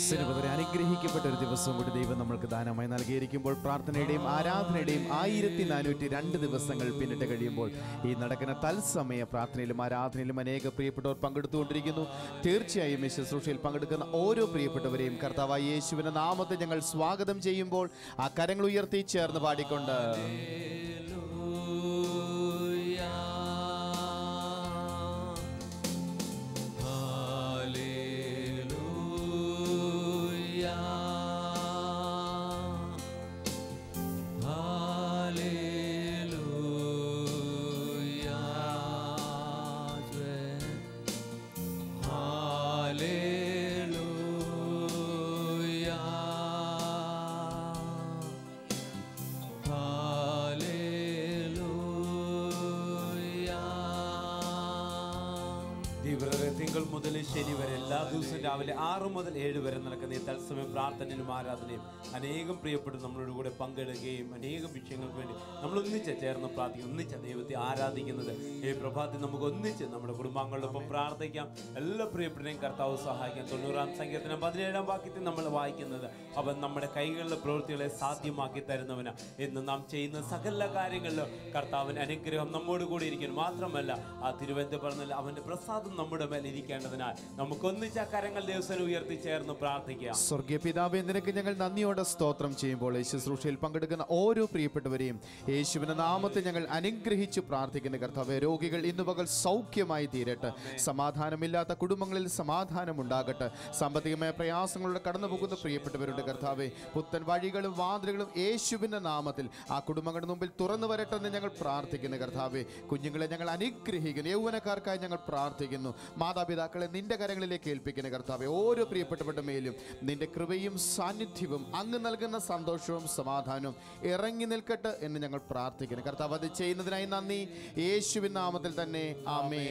സിനുപതരെ അനുഗ്രഹിക്കപ്പെട്ട ഒരു ദിവസം കൂടി ദൈവം നമ്മൾക്ക് ദാനമായി നൽകിയിരിക്കുമ്പോൾ പ്രാർത്ഥനയുടെയും ആരാധനയുടെയും ആയിരത്തി നാനൂറ്റി രണ്ട് ദിവസങ്ങൾ പിന്നിട്ട് കഴിയുമ്പോൾ ഈ നടക്കുന്ന തത്സമയ പ്രാർത്ഥനയിലും ആരാധനയിലും അനേക പ്രിയപ്പെട്ടവർ പങ്കെടുത്തുകൊണ്ടിരിക്കുന്നു തീർച്ചയായും ഈ ശുശ്രൂഷയിൽ പങ്കെടുക്കുന്ന ഓരോ പ്രിയപ്പെട്ടവരെയും കർത്താവായ യേശുവിന്റെ നാമത്തെ ഞങ്ങൾ സ്വാഗതം ചെയ്യുമ്പോൾ ആ കരങ്ങൾ ഉയർത്തി ചേർന്ന് പാടിക്കൊണ്ട് തീവ്രത തിങ്കൾ മുതൽ ശനി വരെ എല്ലാ ദിവസവും രാവിലെ ആറ് മുതൽ ഏഴ് വരെ നടക്കുന്ന ഈ തത്സമയ പ്രാർത്ഥനയിലും ആരാധനയും അനേകം പ്രിയപ്പെട്ട് നമ്മളോട് കൂടെ പങ്കെടുക്കുകയും അനേകം വിഷയങ്ങൾക്ക് വേണ്ടി നമ്മൾ ഒന്നിച്ച് ചേർന്ന് പ്രാർത്ഥിക്കും ഒന്നിച്ച് ദൈവത്തെ ആരാധിക്കുന്നത് ഈ പ്രഭാതത്തിൽ നമുക്ക് ഒന്നിച്ച് നമ്മുടെ കുടുംബാംഗങ്ങളോടൊപ്പം പ്രാർത്ഥിക്കാം എല്ലാ പ്രിയപ്പെട്ടവരെയും കർത്താവ് സഹായിക്കാം തൊണ്ണൂറാം സങ്കീർത്തനം പതിനേഴാം വാക്യത്തിൽ നമ്മൾ വായിക്കുന്നത് അവൻ നമ്മുടെ കൈകളിലെ പ്രവൃത്തികളെ സാധ്യമാക്കി തരുന്നവന് എന്ന് നാം ചെയ്യുന്ന സകല കാര്യങ്ങളിലും കർത്താവിന് അനുഗ്രഹം നമ്മോട് കൂടി ഇരിക്കുന്നു മാത്രമല്ല ആ തിരുവനന്തപുരം പറഞ്ഞാൽ അവന്റെ പ്രസാദം നമ്മുടെ മേൽ ഇരിക്കേണ്ടതിനാൽ നമുക്കൊന്നിച്ച് ആ കരങ്ങൾ ദിവസം ഉയർത്തി ചേർന്ന് പ്രാർത്ഥിക്കാം സ്വർഗീയ പിതാവേ നിനക്ക് ഞങ്ങൾ നന്ദിയോടെ സ്തോത്രം ചെയ്യുമ്പോൾ ഈ ശുശ്രൂഷയിൽ പങ്കെടുക്കുന്ന ഓരോ പ്രിയപ്പെട്ടവരെയും യേശുവിന്റെ നാമത്തെ ഞങ്ങൾ അനുഗ്രഹിച്ചു പ്രാർത്ഥിക്കുന്ന കർത്താവെ രോഗികൾ ഇന്നു പകൽ സൗഖ്യമായി തീരട്ടെ സമാധാനമില്ലാത്ത കുടുംബങ്ങളിൽ സമാധാനം ഉണ്ടാകട്ടെ സാമ്പത്തികമായ പ്രയാസങ്ങളുടെ കടന്നു പോകുന്ന പ്രിയപ്പെട്ടവരുടെ കർത്താവെ പുത്തൻ വഴികളും വാതിലുകളും യേശുവിന്റെ നാമത്തിൽ ആ കുടുംബങ്ങളുടെ മുമ്പിൽ തുറന്നു വരട്ടെ എന്ന് ഞങ്ങൾ പ്രാർത്ഥിക്കുന്നു കർത്താവെ കുഞ്ഞുങ്ങളെ ഞങ്ങൾ അനുഗ്രഹിക്കുന്നു യൗവനക്കാർക്കായി ഞങ്ങൾ പ്രാർത്ഥിക്കുന്നു മാതാപിതാക്കളെ നിന്റെ കരങ്ങളിലേക്ക് ഏൽപ്പിക്കുന്ന കർത്താവെ ഓരോ പ്രിയപ്പെട്ടവരുടെ മേലും നിന്റെ കൃപയും സാന്നിധ്യവും അങ്ങ് നൽകുന്ന സന്തോഷവും സമാധാനവും ഇറങ്ങി നിൽക്കട്ടെ എന്ന് ഞങ്ങൾ പ്രാർത്ഥിക്കുന്നു കർത്താവ് അത് ചെയ്യുന്നതിനായി നന്ദി യേശുവിൻ നാമത്തിൽ തന്നെ ആമേ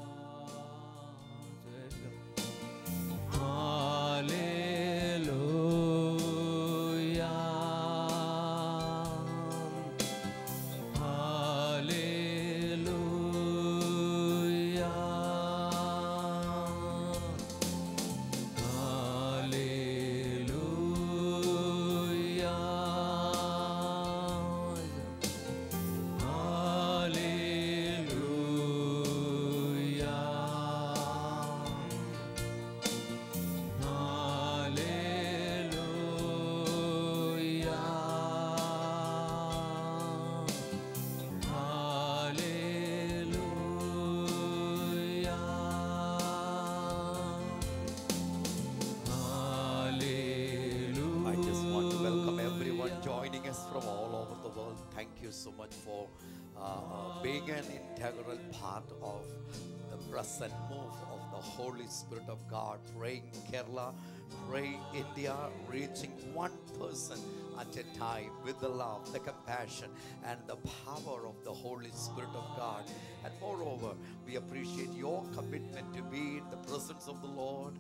I just want to welcome everyone joining us from all over the world. Thank you so much for uh, uh, being an integral part of the present move of the Holy Spirit of God. Praying Kerala, praying India, reaching one person at a time with the love, the compassion, and the power of the Holy Spirit of God. And moreover, we appreciate your commitment to be in the presence of the Lord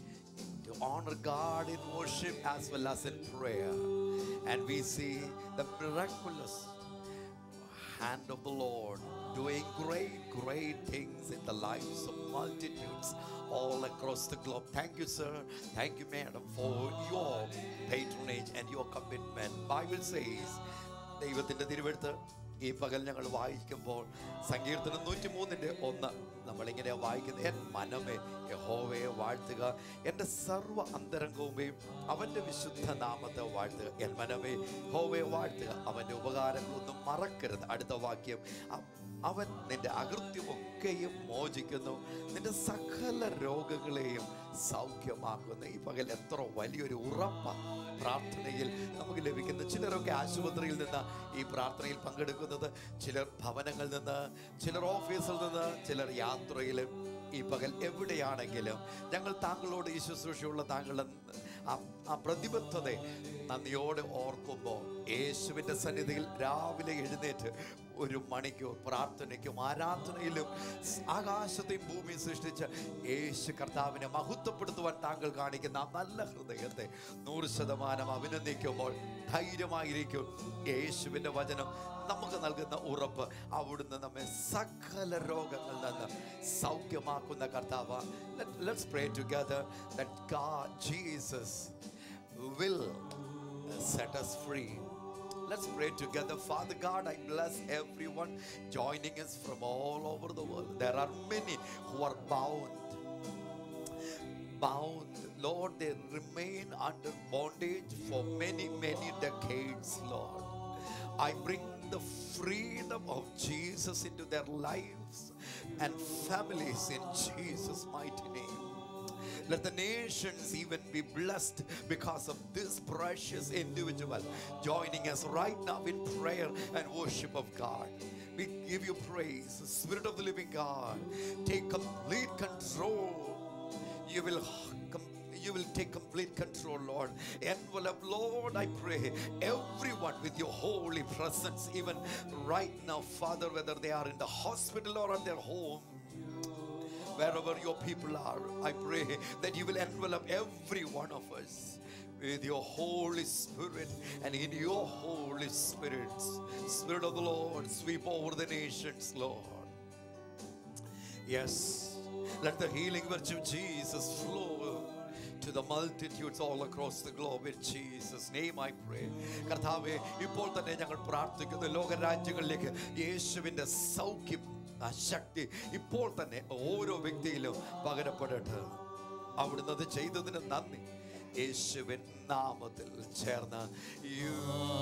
to honor God in worship as well as in prayer. And we see the miraculous hand of the Lord doing great, great things in the lives of multitudes all across the globe. Thank you, sir. Thank you, madam, for your patronage and your commitment. Bible says, ദൈവത്തിൻ്റെ തിരുവെടുത്ത് ഈ പകൽ ഞങ്ങൾ വായിക്കുമ്പോൾ സങ്കീർത്തനം നൂറ്റി മൂന്നിൻ്റെ ഒന്ന് നമ്മളിങ്ങനെ വായിക്കുന്നത് എൻ മനമേ യഹോവയെ വാഴ്ത്തുക എൻ്റെ സർവ്വ അന്തരംഗവുമേയും അവൻ്റെ വിശുദ്ധ നാമത്തെ വാഴ്ത്തുക എൻ മനമേ യഹോവയെ വാഴ്ത്തുക അവൻ്റെ ഉപകാരങ്ങളൊന്നും മറക്കരുത് അടുത്ത വാക്യം അ- അവൻ നിന്റെ അകൃത്യമൊക്കെയും മോചിക്കുന്നു നിന്റെ സകല രോഗങ്ങളെയും സൗഖ്യമാക്കുന്നു ഈ പകൽ എത്ര വലിയൊരു ഉറപ്പാണ് പ്രാർത്ഥനയിൽ നമുക്ക് ലഭിക്കുന്ന ചിലരൊക്കെ ആശുപത്രിയിൽ നിന്ന് ഈ പ്രാർത്ഥനയിൽ പങ്കെടുക്കുന്നത് ചിലർ ഭവനങ്ങളിൽ നിന്ന് ചിലർ ഓഫീസിൽ നിന്ന് ചിലർ യാത്രയിൽ ഈ പകൽ എവിടെയാണെങ്കിലും ഞങ്ങൾ താങ്കളോട് ഈ ശുശ്രൂഷയുള്ള താങ്കളുടെ ആ ആ പ്രതിബദ്ധതയെ നന്ദിയോടെ ഓർക്കുമ്പോൾ യേശുവിൻ്റെ സന്നിധിയിൽ രാവിലെ എഴുന്നേറ്റ് ഒരു മണിക്കൂർ പ്രാർത്ഥനയ്ക്കും ആരാധനയിലും സ് ആകാശത്തെയും ഭൂമിയും സൃഷ്ടിച്ച യേശു കർത്താവിനെ മഹത്വപ്പെടുത്തുവാൻ താങ്കൾ കാണിക്കുന്ന ആ നല്ല ഹൃദയത്തെ നൂറ് ശതമാനം അഭിനന്ദിക്കുമ്പോൾ ധൈര്യമായിരിക്കും യേശുവിൻ്റെ വചനം നമുക്ക് നൽകുന്ന ഉറപ്പ് അവിടുന്ന് നമ്മെ സകല രോഗങ്ങളിൽ നിന്ന് സൗഖ്യമാക്കുന്ന കർത്താവ് let's pray together that God Jesus will set us free. Let's pray together. Father God, I bless everyone joining us from all over the world. There are many who are bound. Bound. Lord, they remain under bondage for many, many decades, Lord. I bring the freedom of Jesus into their lives and families in Jesus' mighty name. Let the nations even be blessed because of this precious individual joining us right now in prayer and worship of God. We give you praise, Spirit of the living God. Take complete control. You will com- you will take complete control, Lord. Envelope, Lord, I pray, everyone with your holy presence, even right now, Father, whether they are in the hospital or at their home wherever your people are, I pray that you will envelop every one of us with your Holy Spirit and in your Holy Spirit, Spirit of the Lord, sweep over the nations, Lord. Yes, let the healing virtue of Jesus flow to the multitudes all across the globe in Jesus name I pray കർത്താവെ ഇപ്പോൾ തന്നെ ഞങ്ങൾ പ്രാർത്ഥിക്കുന്നു ലോകരാജ്യങ്ങളിലേക്ക് യേശുവിൻ്റെ സൗഖ്യം ആ ശക്തി ഇപ്പോൾ തന്നെ ഓരോ വ്യക്തിയിലും പകരപ്പെടട്ടെ അവിടുന്ന് അത് ചെയ്തതിന് നന്ദി യേശുവിൻ നാമത്തിൽ ചേർന്ന് യു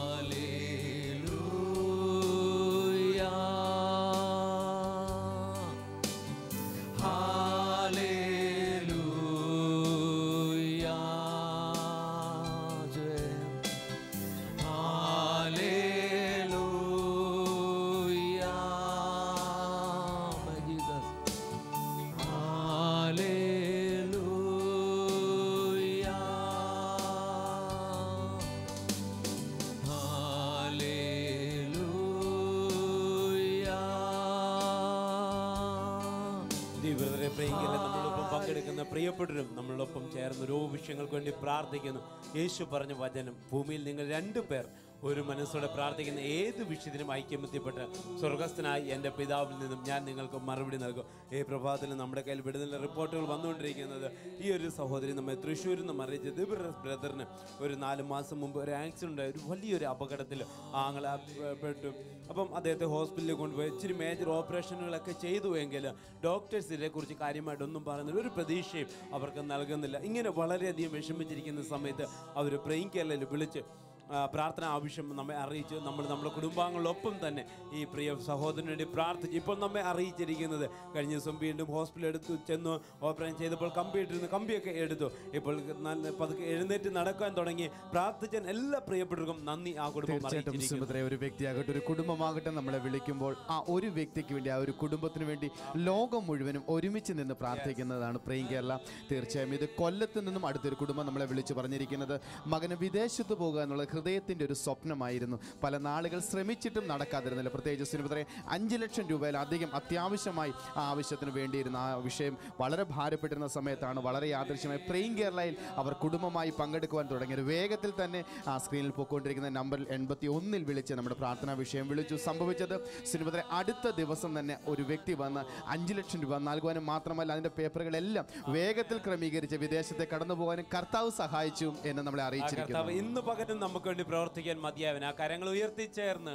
ദൈവത്തെ പ്രിയങ്കരെ നമ്മളൊപ്പം പങ്കെടുക്കുന്ന പ്രിയപ്പെട്ടവരും നമ്മളൊപ്പം ചേർന്ന് ഓരോ വിഷയങ്ങൾക്ക് വേണ്ടി പ്രാർത്ഥിക്കുന്നു യേശു പറഞ്ഞ വചനം ഭൂമിയിൽ നിങ്ങൾ രണ്ടു പേർ ഒരു മനസ്സോടെ പ്രാർത്ഥിക്കുന്ന ഏത് വിഷയത്തിനും ഐക്യമത്യപ്പെട്ട് സ്വർഗസ്ഥനായി എൻ്റെ പിതാവിൽ നിന്നും ഞാൻ നിങ്ങൾക്ക് മറുപടി നൽകും ഈ പ്രഭാതത്തിൽ നമ്മുടെ കയ്യിൽ വിടുതൽ റിപ്പോർട്ടുകൾ വന്നുകൊണ്ടിരിക്കുന്നത് ഈ ഒരു സഹോദരി നമ്മെ തൃശ്ശൂരിൽ നിന്ന് അറിയിച്ചത് ഇവരുടെ ബ്രദറിന് ഒരു നാല് മാസം മുമ്പ് ഒരു ആക്സിഡൻ്റ് ഉണ്ടായി ഒരു വലിയൊരു അപകടത്തിൽ ആങ്ങളെ പെട്ടു അപ്പം അദ്ദേഹത്തെ ഹോസ്പിറ്റലിൽ കൊണ്ടുപോയി ഇച്ചിരി മേജർ ഓപ്പറേഷനുകളൊക്കെ ചെയ്തു എങ്കിൽ ഡോക്ടേഴ്സ് ഇതിനെക്കുറിച്ച് കാര്യമായിട്ടൊന്നും പറയുന്നില്ല ഒരു പ്രതീക്ഷയും അവർക്ക് നൽകുന്നില്ല ഇങ്ങനെ വളരെയധികം വിഷമിച്ചിരിക്കുന്ന സമയത്ത് അവർ ബ്രെയിൻ കെയറിൽ വിളിച്ച് ആ, പ്രാർത്ഥന ആവശ്യം നമ്മെ അറിയിച്ച് നമ്മൾ നമ്മുടെ കുടുംബാംഗങ്ങളൊപ്പം തന്നെ ഈ പ്രിയ സഹോദരന് വേണ്ടി പ്രാർത്ഥിച്ചു ഇപ്പോൾ നമ്മെ അറിയിച്ചിരിക്കുന്നത് കഴിഞ്ഞ ദിവസം വീണ്ടും ഹോസ്പിറ്റൽ എടുത്തു ചെന്നു ഓപ്പറേഷൻ ചെയ്തപ്പോൾ കമ്പി ഇട്ടിരുന്നു കമ്പിയൊക്കെ എടുത്തു ഇപ്പോൾ നല്ല പതുക്കെ എഴുന്നേറ്റ് നടക്കാൻ തുടങ്ങി പ്രാർത്ഥിച്ചാൻ എല്ലാ പ്രിയപ്പെട്ടവർക്കും നന്ദി ആ കുടുംബം തീർച്ചയായിട്ടും അറിയിച്ചിരിക്കുന്നു സുഭദ്ര ഒരു വ്യക്തിയാകട്ടെ ഒരു കുടുംബമാകട്ടെ നമ്മളെ വിളിക്കുമ്പോൾ ആ ഒരു വ്യക്തിക്ക് വേണ്ടി ആ ഒരു കുടുംബത്തിന് വേണ്ടി ലോകം മുഴുവനും ഒരുമിച്ച് നിന്ന് പ്രാർത്ഥിക്കുന്നതാണ് പ്രേം കേരള തീർച്ചയായും ഇത് കൊല്ലത്ത് നിന്നും അടുത്തൊരു കുടുംബം നമ്മളെ വിളിച്ചു പറഞ്ഞിരിക്കുന്നത് മകന് വിദേശത്ത് പോകുക എന്നുള്ള ഹൃദയത്തിൻ്റെ ഒരു സ്വപ്നമായിരുന്നു പല നാളുകൾ ശ്രമിച്ചിട്ടും നടക്കാതിരുന്നില്ല പ്രത്യേകിച്ച് സുനിപുത്രെ അഞ്ച് ലക്ഷം രൂപയിലധികം അത്യാവശ്യമായി ആ ആവശ്യത്തിന് വേണ്ടിയിരുന്ന ആ വിഷയം വളരെ ഭാരപ്പെട്ടിരുന്ന സമയത്താണ് വളരെ യാദൃശ്യമായി പ്രെയിൻ കേരളയിൽ അവർ കുടുംബമായി പങ്കെടുക്കുവാൻ തുടങ്ങിയത് വേഗത്തിൽ തന്നെ ആ സ്ക്രീനിൽ പോയിക്കൊണ്ടിരിക്കുന്ന നമ്പർ എൺപത്തി ഒന്നിൽ വിളിച്ച് നമ്മുടെ പ്രാർത്ഥനാ വിഷയം വിളിച്ചു സംഭവിച്ചത് സുനിപുത്രെ അടുത്ത ദിവസം തന്നെ ഒരു വ്യക്തി വന്ന് അഞ്ച് ലക്ഷം രൂപ നൽകുവാനും മാത്രമല്ല അതിൻ്റെ പേപ്പറുകളെല്ലാം വേഗത്തിൽ ക്രമീകരിച്ച് വിദേശത്തെ കടന്നു പോകാനും കർത്താവ് സഹായിച്ചു എന്ന് നമ്മളെ ആ അറിയിച്ചിരിക്കുന്നു കർത്താവ് ഇന്ന് പകരം നമുക്ക് വേണ്ടി പ്രവർത്തിക്കാൻ മതിയാവൻ ആ കരങ്ങൾ ഉയർത്തിച്ചേർന്ന്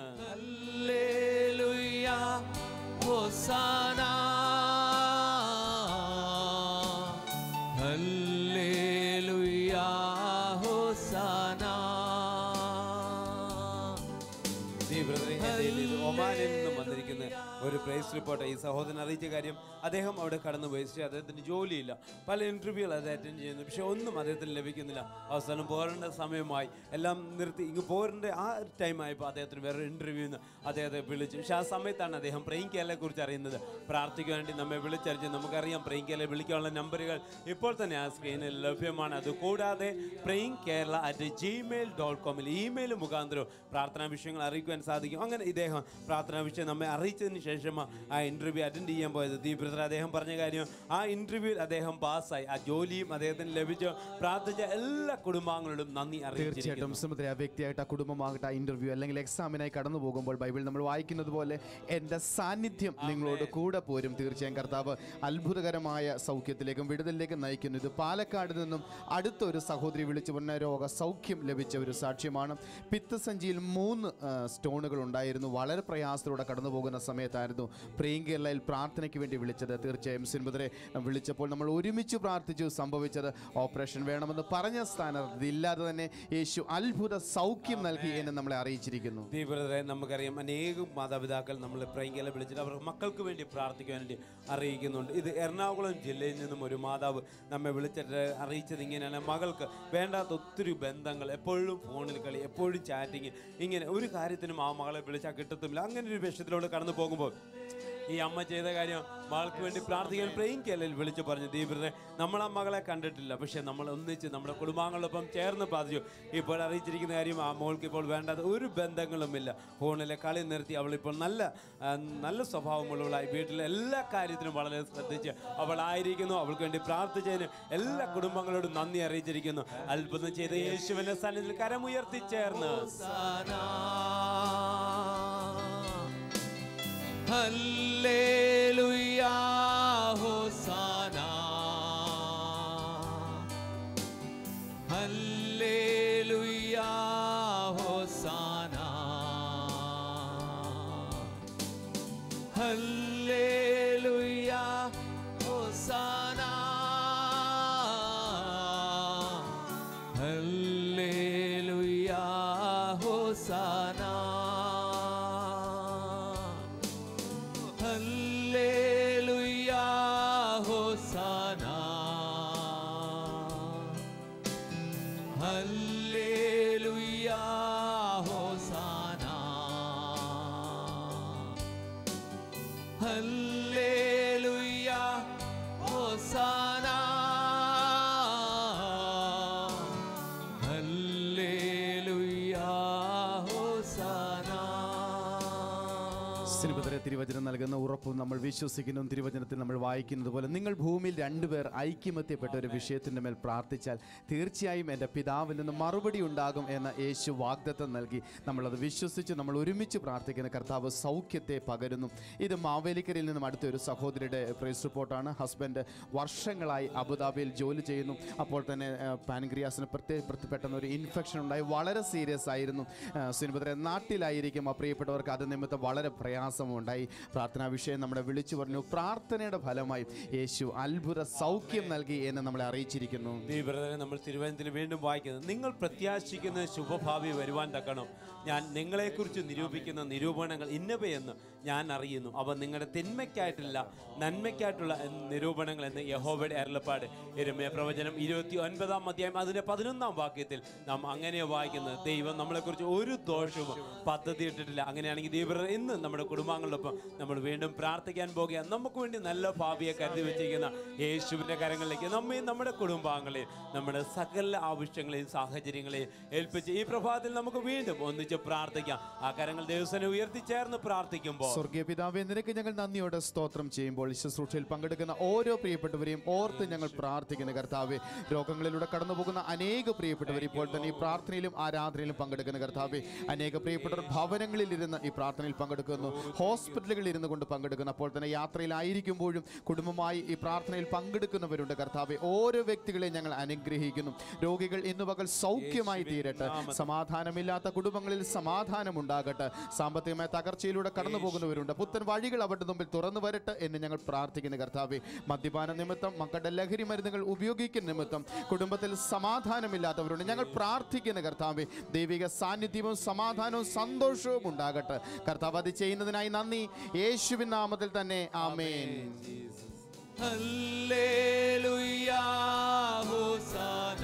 Alleluia, Hosanna. Alleluia, Hosanna. ഈ ബ്രദറെ, എൻ്റെ കയ്യിൽ ഇത് ഒമാനിൽ നിന്നും വന്നിരിക്കുന്ന ഒരു പ്രൈസ് റിപ്പോർട്ട് ഈ സഹോദരൻ അറിയിച്ച കാര്യം അദ്ദേഹം അവിടെ കടന്നു പോയി പക്ഷേ അദ്ദേഹത്തിന് ജോലിയില്ല പല ഇന്റർവ്യൂകൾ അത് അറ്റൻഡ് ചെയ്യുന്നു പക്ഷെ ഒന്നും അദ്ദേഹത്തിന് ലഭിക്കുന്നില്ല അവസാനം പോരേണ്ട സമയമായി എല്ലാം നിർത്തി ഇങ്ങ് പോരേണ്ട ആ ടൈം ആയപ്പോൾ അദ്ദേഹത്തിന് വേറെ ഇന്റർവ്യൂന്ന് അദ്ദേഹത്തെ വിളിച്ചു പക്ഷെ ആ സമയത്താണ് അദ്ദേഹം പ്രേം കേരളയെ കുറിച്ച് അറിയുന്നത് പ്രാർത്ഥിക്കാൻ വേണ്ടി നമ്മെ വിളിച്ചറിഞ്ഞ് നമുക്കറിയാം പ്രേം കേരളയെ വിളിക്കാനുള്ള നമ്പറുകൾ ഇപ്പോൾ തന്നെ ആ സ്ക്രീനിൽ ലഭ്യമാണ് അത് കൂടാതെ prime Kerala at Gmail dot കോമിൽ ഇമെയിൽ മുഖാന്തരം പ്രാർത്ഥനാ വിഷയങ്ങൾ അറിയിക്കുവാൻ സാധിക്കും അങ്ങനെ ഇദ്ദേഹം പ്രാർത്ഥനാ വിഷയം നമ്മെ അറിയിച്ചതിന് ശേഷം ആ ഇന്റർവ്യൂ അറ്റൻഡ് ചെയ്യാൻ പോയത് ദീപ്രത്ര അദ്ദേഹം പറഞ്ഞ കാര്യം ആ ഇന്റർവ്യൂവിൽ അദ്ദേഹം പാസ്സായി ആ ജോലിയും അദ്ദേഹത്തിന് ലഭിച്ചു പ്രാർത്ഥിച്ച എല്ലാ കുടുംബാംഗങ്ങളോടും നന്ദി അറിയിച്ചിരിക്കുന്നു തീർച്ചയായിട്ടും സുമിത്ര ആ വ്യക്തിയായിട്ട് ആ കുടുംബമാകട്ടെ ആ ഇന്റർവ്യൂ അല്ലെങ്കിൽ എക്സാമിനായി കടന്നു പോകുമ്പോൾ ബൈബിൾ നമ്മൾ വായിക്കുന്നത് പോലെ എൻ്റെ സാന്നിധ്യം നിങ്ങളോട് കൂടെ പോരും തീർച്ചയായും കർത്താവ് അത്ഭുതകരമായ സൗഖ്യത്തിലേക്കും വിടുതലിലേക്കും നയിക്കുന്നു ഇത് പാലക്കാട് നിന്നും അടുത്തൊരു സഹോദരി വിളിച്ചു പറഞ്ഞ രോഗ സൗഖ്യം ലഭിച്ച ഒരു സാക്ഷ്യമാണ് പിത്തസഞ്ചിയിൽ മൂന്ന് ആ, സ്റ്റോണുകൾ ഉണ്ടായിരുന്നു വളരെ പ്രയാസത്തിലൂടെ കടന്നു പോകുന്ന സമയത്തായിരുന്നു പ്രിയങ്കേരളയിൽ പ്രാർത്ഥനയ്ക്ക് വേണ്ടി വിളിച്ചത് തീർച്ചയായും സിൻബുദരെ വിളിച്ചപ്പോൾ നമ്മൾ ഒരുമിച്ച് പ്രാർത്ഥിച്ചു സംഭവിച്ചത് ഓപ്പറേഷൻ വേണമെന്ന് പറഞ്ഞ സ്ഥാനത്ത് ഇല്ലാതെ തന്നെ യേശു അത്ഭുത സൗഖ്യം നൽകി എന്ന് നമ്മളെ അറിയിച്ചിരിക്കുന്നു ദീപരതെ നമുക്കറിയാം അനേകം മാതാപിതാക്കൾ നമ്മൾ പ്രൈങ്കല വിളിച്ചിട്ട് അവർക്ക് മക്കൾക്ക് വേണ്ടി പ്രാർത്ഥിക്കാൻ വേണ്ടി അറിയിക്കുന്നുണ്ട് ഇത് എറണാകുളം ജില്ലയിൽ നിന്നും ഒരു മാതാവ് നമ്മെ വിളിച്ചിട്ട് അറിയിച്ചത് ഇങ്ങനെയാണ് മകൾക്ക് വേണ്ടാത്ത ഒത്തിരി ബന്ധങ്ങൾ എപ്പോഴും ഫോണിൽ കളി എപ്പോഴും ചാറ്റിങ് ഇങ്ങനെ ഒരു കാര്യത്തിനും ആ മകളെ വിളിച്ചാൽ കിട്ടത്തുമില്ല അങ്ങനെ ഒരു വിഷയത്തിലൂടെ കടന്നു പോകുമ്പോൾ ഈ അമ്മ ചെയ്ത കാര്യം മകൾക്ക് വേണ്ടി പ്രാർത്ഥിക്കാൻ പ്ലെയിൻ കേരളയിൽ വിളിച്ചു പറഞ്ഞു ദീപൃതെ നമ്മൾ ആ മകളെ കണ്ടിട്ടില്ല പക്ഷെ നമ്മൾ ഒന്നിച്ച് നമ്മുടെ കുടുംബാംഗങ്ങളൊപ്പം ചേർന്ന് പ്രാർത്ഥിച്ചു ഇപ്പോൾ അറിയിച്ചിരിക്കുന്ന കാര്യം ആ മോൾക്ക് ഇപ്പോൾ വേണ്ടാത്ത ഒരു ബന്ധങ്ങളുമില്ല ഫോണിലെ കളി നിർത്തി അവൾ ഇപ്പോൾ നല്ല ആ, നല്ല സ്വഭാവമുള്ളവളായി വീട്ടിലെ എല്ലാ കാര്യത്തിനും വളരെ ശ്രദ്ധിച്ച് അവൾ ആയിരിക്കുന്നു അവൾക്ക് വേണ്ടി പ്രാർത്ഥിച്ചതിന് എല്ലാ കുടുംബങ്ങളോടും നന്ദി അറിയിച്ചിരിക്കുന്നു അത്ഭുതം ചെയ്ത യേശുവിന്റെ സന്നിധിയിൽ കരമുയർത്തി ചേർന്ന് ഹല്ലേലൂയ ഹോസാന ഹല്ലേലൂയ ഹോസാന ഹല്ലേലൂയ ഹോസാന ഹല്ലേലൂയ ഹോസാന ഹല്ലേലൂയ ഹോസാന ഹല്ലേലൂയ ഹോസാന ഹല്ലേലൂയ ഹോസാന ഹല്ലേലൂയ ഹോസാന സിനിമതരെ തിരുവചനം നൽകുന്ന ഉറപ്പും നമ്മൾ വിശ്വസിക്കുന്നു തിരുവചനത്തിൽ നമ്മൾ വായിക്കുന്നത് പോലെ നിങ്ങൾ ഭൂമിയിൽ രണ്ടുപേർ ഐക്യമത്യപ്പെട്ട ഒരു വിഷയത്തിൻ്റെ മേൽ പ്രാർത്ഥിച്ചാൽ തീർച്ചയായും എൻ്റെ പിതാവിൽ നിന്ന് മറുപടി ഉണ്ടാകും എന്ന യേശു വാഗ്ദത്തം നൽകി നമ്മളത് വിശ്വസിച്ച് നമ്മൾ ഒരുമിച്ച് പ്രാർത്ഥിക്കുന്ന കർത്താവ് സൗഖ്യത്തെ പകരുന്നു ഇത് മാവേലിക്കരയിൽ നിന്നും അടുത്ത ഒരു സഹോദരിയുടെ പ്രൈസ് റിപ്പോർട്ടാണ് ഹസ്ബൻഡ് വർഷങ്ങളായി അബുദാബിയിൽ ജോലി ചെയ്യുന്നു അപ്പോൾ തന്നെ പാൻക്രിയാസിന് പ്രത്യേക പ്രത്യേക പെട്ടെന്ന് ഒരു ഇൻഫെക്ഷൻ ഉണ്ടായി വളരെ സീരിയസ് ആയിരുന്നു സിനിമത്തിലെ നാട്ടിലായിരിക്കും ആ പ്രിയപ്പെട്ടവർക്ക് അത് നിമിത്തം വളരെ പ്രയാസമുണ്ടായി പ്രാർത്ഥനാ വിഷയം നമ്മളെ വിളിച്ചു പറഞ്ഞു പ്രാർത്ഥനയുടെ ഫലമായി യേശു അത്ഭുത സൗഖ്യം നൽകി എന്ന് നമ്മളെ അറിയിച്ചിരിക്കുന്നു ഈ ബ്രദറെ നമ്മൾ തിരുവനന്തപുരത്തിൽ വീണ്ടും വായിക്കുന്നത് നിങ്ങൾ പ്രത്യാശിക്കുന്ന ശുഭഭാവി വരുവാൻ തക്കണം ഞാൻ നിങ്ങളെക്കുറിച്ച് നിരൂപിക്കുന്ന നിരൂപണങ്ങൾ ഇന്നവയെന്ന് ഞാൻ അറിയുന്നു അവ നിങ്ങളുടെ തിന്മയ്ക്കായിട്ടില്ല നന്മയ്ക്കായിട്ടുള്ള നിരൂപണങ്ങൾ എന്ന് യഹോവയുടെ അരുളപ്പാട് എരുമയ പ്രവചനം ഇരുപത്തി ഒൻപതാം അധ്യായം അതിന്റെ പതിനൊന്നാം വാക്യത്തിൽ നാം അങ്ങനെ വായിക്കുന്നത് ദൈവം നമ്മളെക്കുറിച്ച് ഒരു ദോഷവും പദ്ധതി ഇട്ടിട്ടില്ല അങ്ങനെയാണെങ്കിൽ ദൈവം ഇന്ന് നമ്മുടെ കുടുംബാംഗങ്ങളോടൊപ്പം നമ്മൾ വീണ്ടും പ്രാർത്ഥിക്കാൻ പോകുകയാണ് നമുക്ക് വേണ്ടി നല്ല ഭാവിയെ കരുതി വെച്ചിരിക്കുന്ന യേശുവിന്റെ കരങ്ങളിലേക്ക് നമ്മയും നമ്മുടെ കുടുംബാംഗങ്ങളെയും നമ്മുടെ സകല ആവശ്യങ്ങളെയും സാഹചര്യങ്ങളെയും ഏൽപ്പിച്ച് ഈ പ്രഭാതത്തിൽ നമുക്ക് വീണ്ടും ഒന്നിച്ച് പ്രാർത്ഥിക്കാം ആ കരങ്ങൾ ദിവസം ഉയർത്തി ചേർന്ന് പ്രാർത്ഥിക്കുമ്പോൾ സ്വർഗീയ പിതാവേ നിനക്ക് ഞങ്ങൾ നന്ദിയോടെ സ്തോത്രം ചെയ്യുമ്പോൾ ഈ ശുശ്രൂഷയിൽ പങ്കെടുക്കുന്ന ഓരോ പ്രിയപ്പെട്ടവരെയും ഓർത്ത് ഞങ്ങൾ പ്രാർത്ഥിക്കുന്ന കർത്താവെ രോഗങ്ങളിലൂടെ കടന്നു പോകുന്ന അനേക പ്രിയപ്പെട്ടവർ ഇപ്പോൾ തന്നെ ഈ പ്രാർത്ഥനയിലും ആരാധനയിലും പങ്കെടുക്കുന്ന കർത്താവെ അനേക പ്രിയപ്പെട്ടവർ ഭവനങ്ങളിൽ ഇരുന്ന് ഈ പ്രാർത്ഥനയിൽ പങ്കെടുക്കുന്നു ഹോസ്പിറ്റലുകളിൽ ഇരുന്ന് കൊണ്ട് പങ്കെടുക്കുന്നു അപ്പോൾ തന്നെ യാത്രയിലായിരിക്കുമ്പോഴും കുടുംബമായി ഈ പ്രാർത്ഥനയിൽ പങ്കെടുക്കുന്നവരുണ്ട് കർത്താവെ ഓരോ വ്യക്തികളെയും ഞങ്ങൾ അനുഗ്രഹിക്കുന്നു രോഗികൾ ഇന്നു പകൽ സൗഖ്യമായി തീരട്ടെ സമാധാനമില്ലാത്ത കുടുംബങ്ങളിൽ സമാധാനം ഉണ്ടാകട്ടെ സാമ്പത്തികമായ തകർച്ചയിലൂടെ കടന്നു പോകുന്നവരുണ്ട് പുത്തൻ വഴികൾ അവരുടെ മുമ്പിൽ തുറന്നു വരട്ടെ എന്ന് ഞങ്ങൾ പ്രാർത്ഥിക്കുന്ന കർത്താവെ മദ്യപാന നിമിത്തം മക്കളുടെ ലഹരി മരുന്നുകൾ ഉപയോഗിക്കുന്ന നിമിത്തം കുടുംബത്തിൽ സമാധാനമില്ലാത്തവരുണ്ട് ഞങ്ങൾ പ്രാർത്ഥിക്കുന്ന കർത്താവെ ദൈവിക സാന്നിധ്യവും സമാധാനവും സന്തോഷവും ഉണ്ടാകട്ടെ കർത്താവ് അത് ചെയ്യുന്നതിനായി നന്ദി യേശുവിൻ നാമത്തിൽ തന്നെ ആമേൻ ഹല്ലേലൂയ ഹോസാന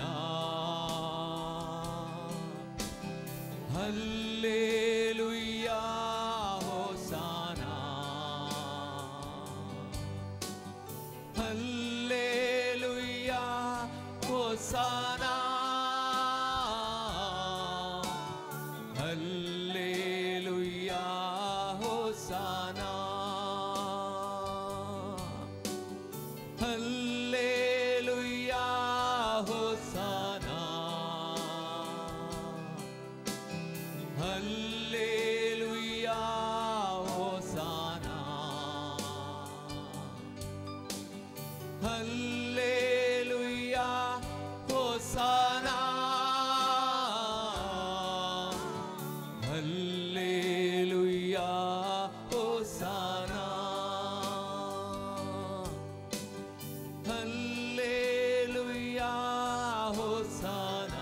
ഹല്ലേലൂയ ഹോസാന ഹല്ലേലൂയ ഹോസാന ഹല്ലേലൂയ ഹല്ലേലൂയ ഹോസാന ഹല്ലേലൂയ ഹോസാന ഹല്ലേലൂയ ഹോസാന ഹല്ലേലൂയ ഹോസാന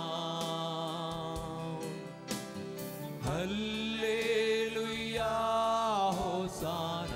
ഹല്ലേലൂയ ഹോസാന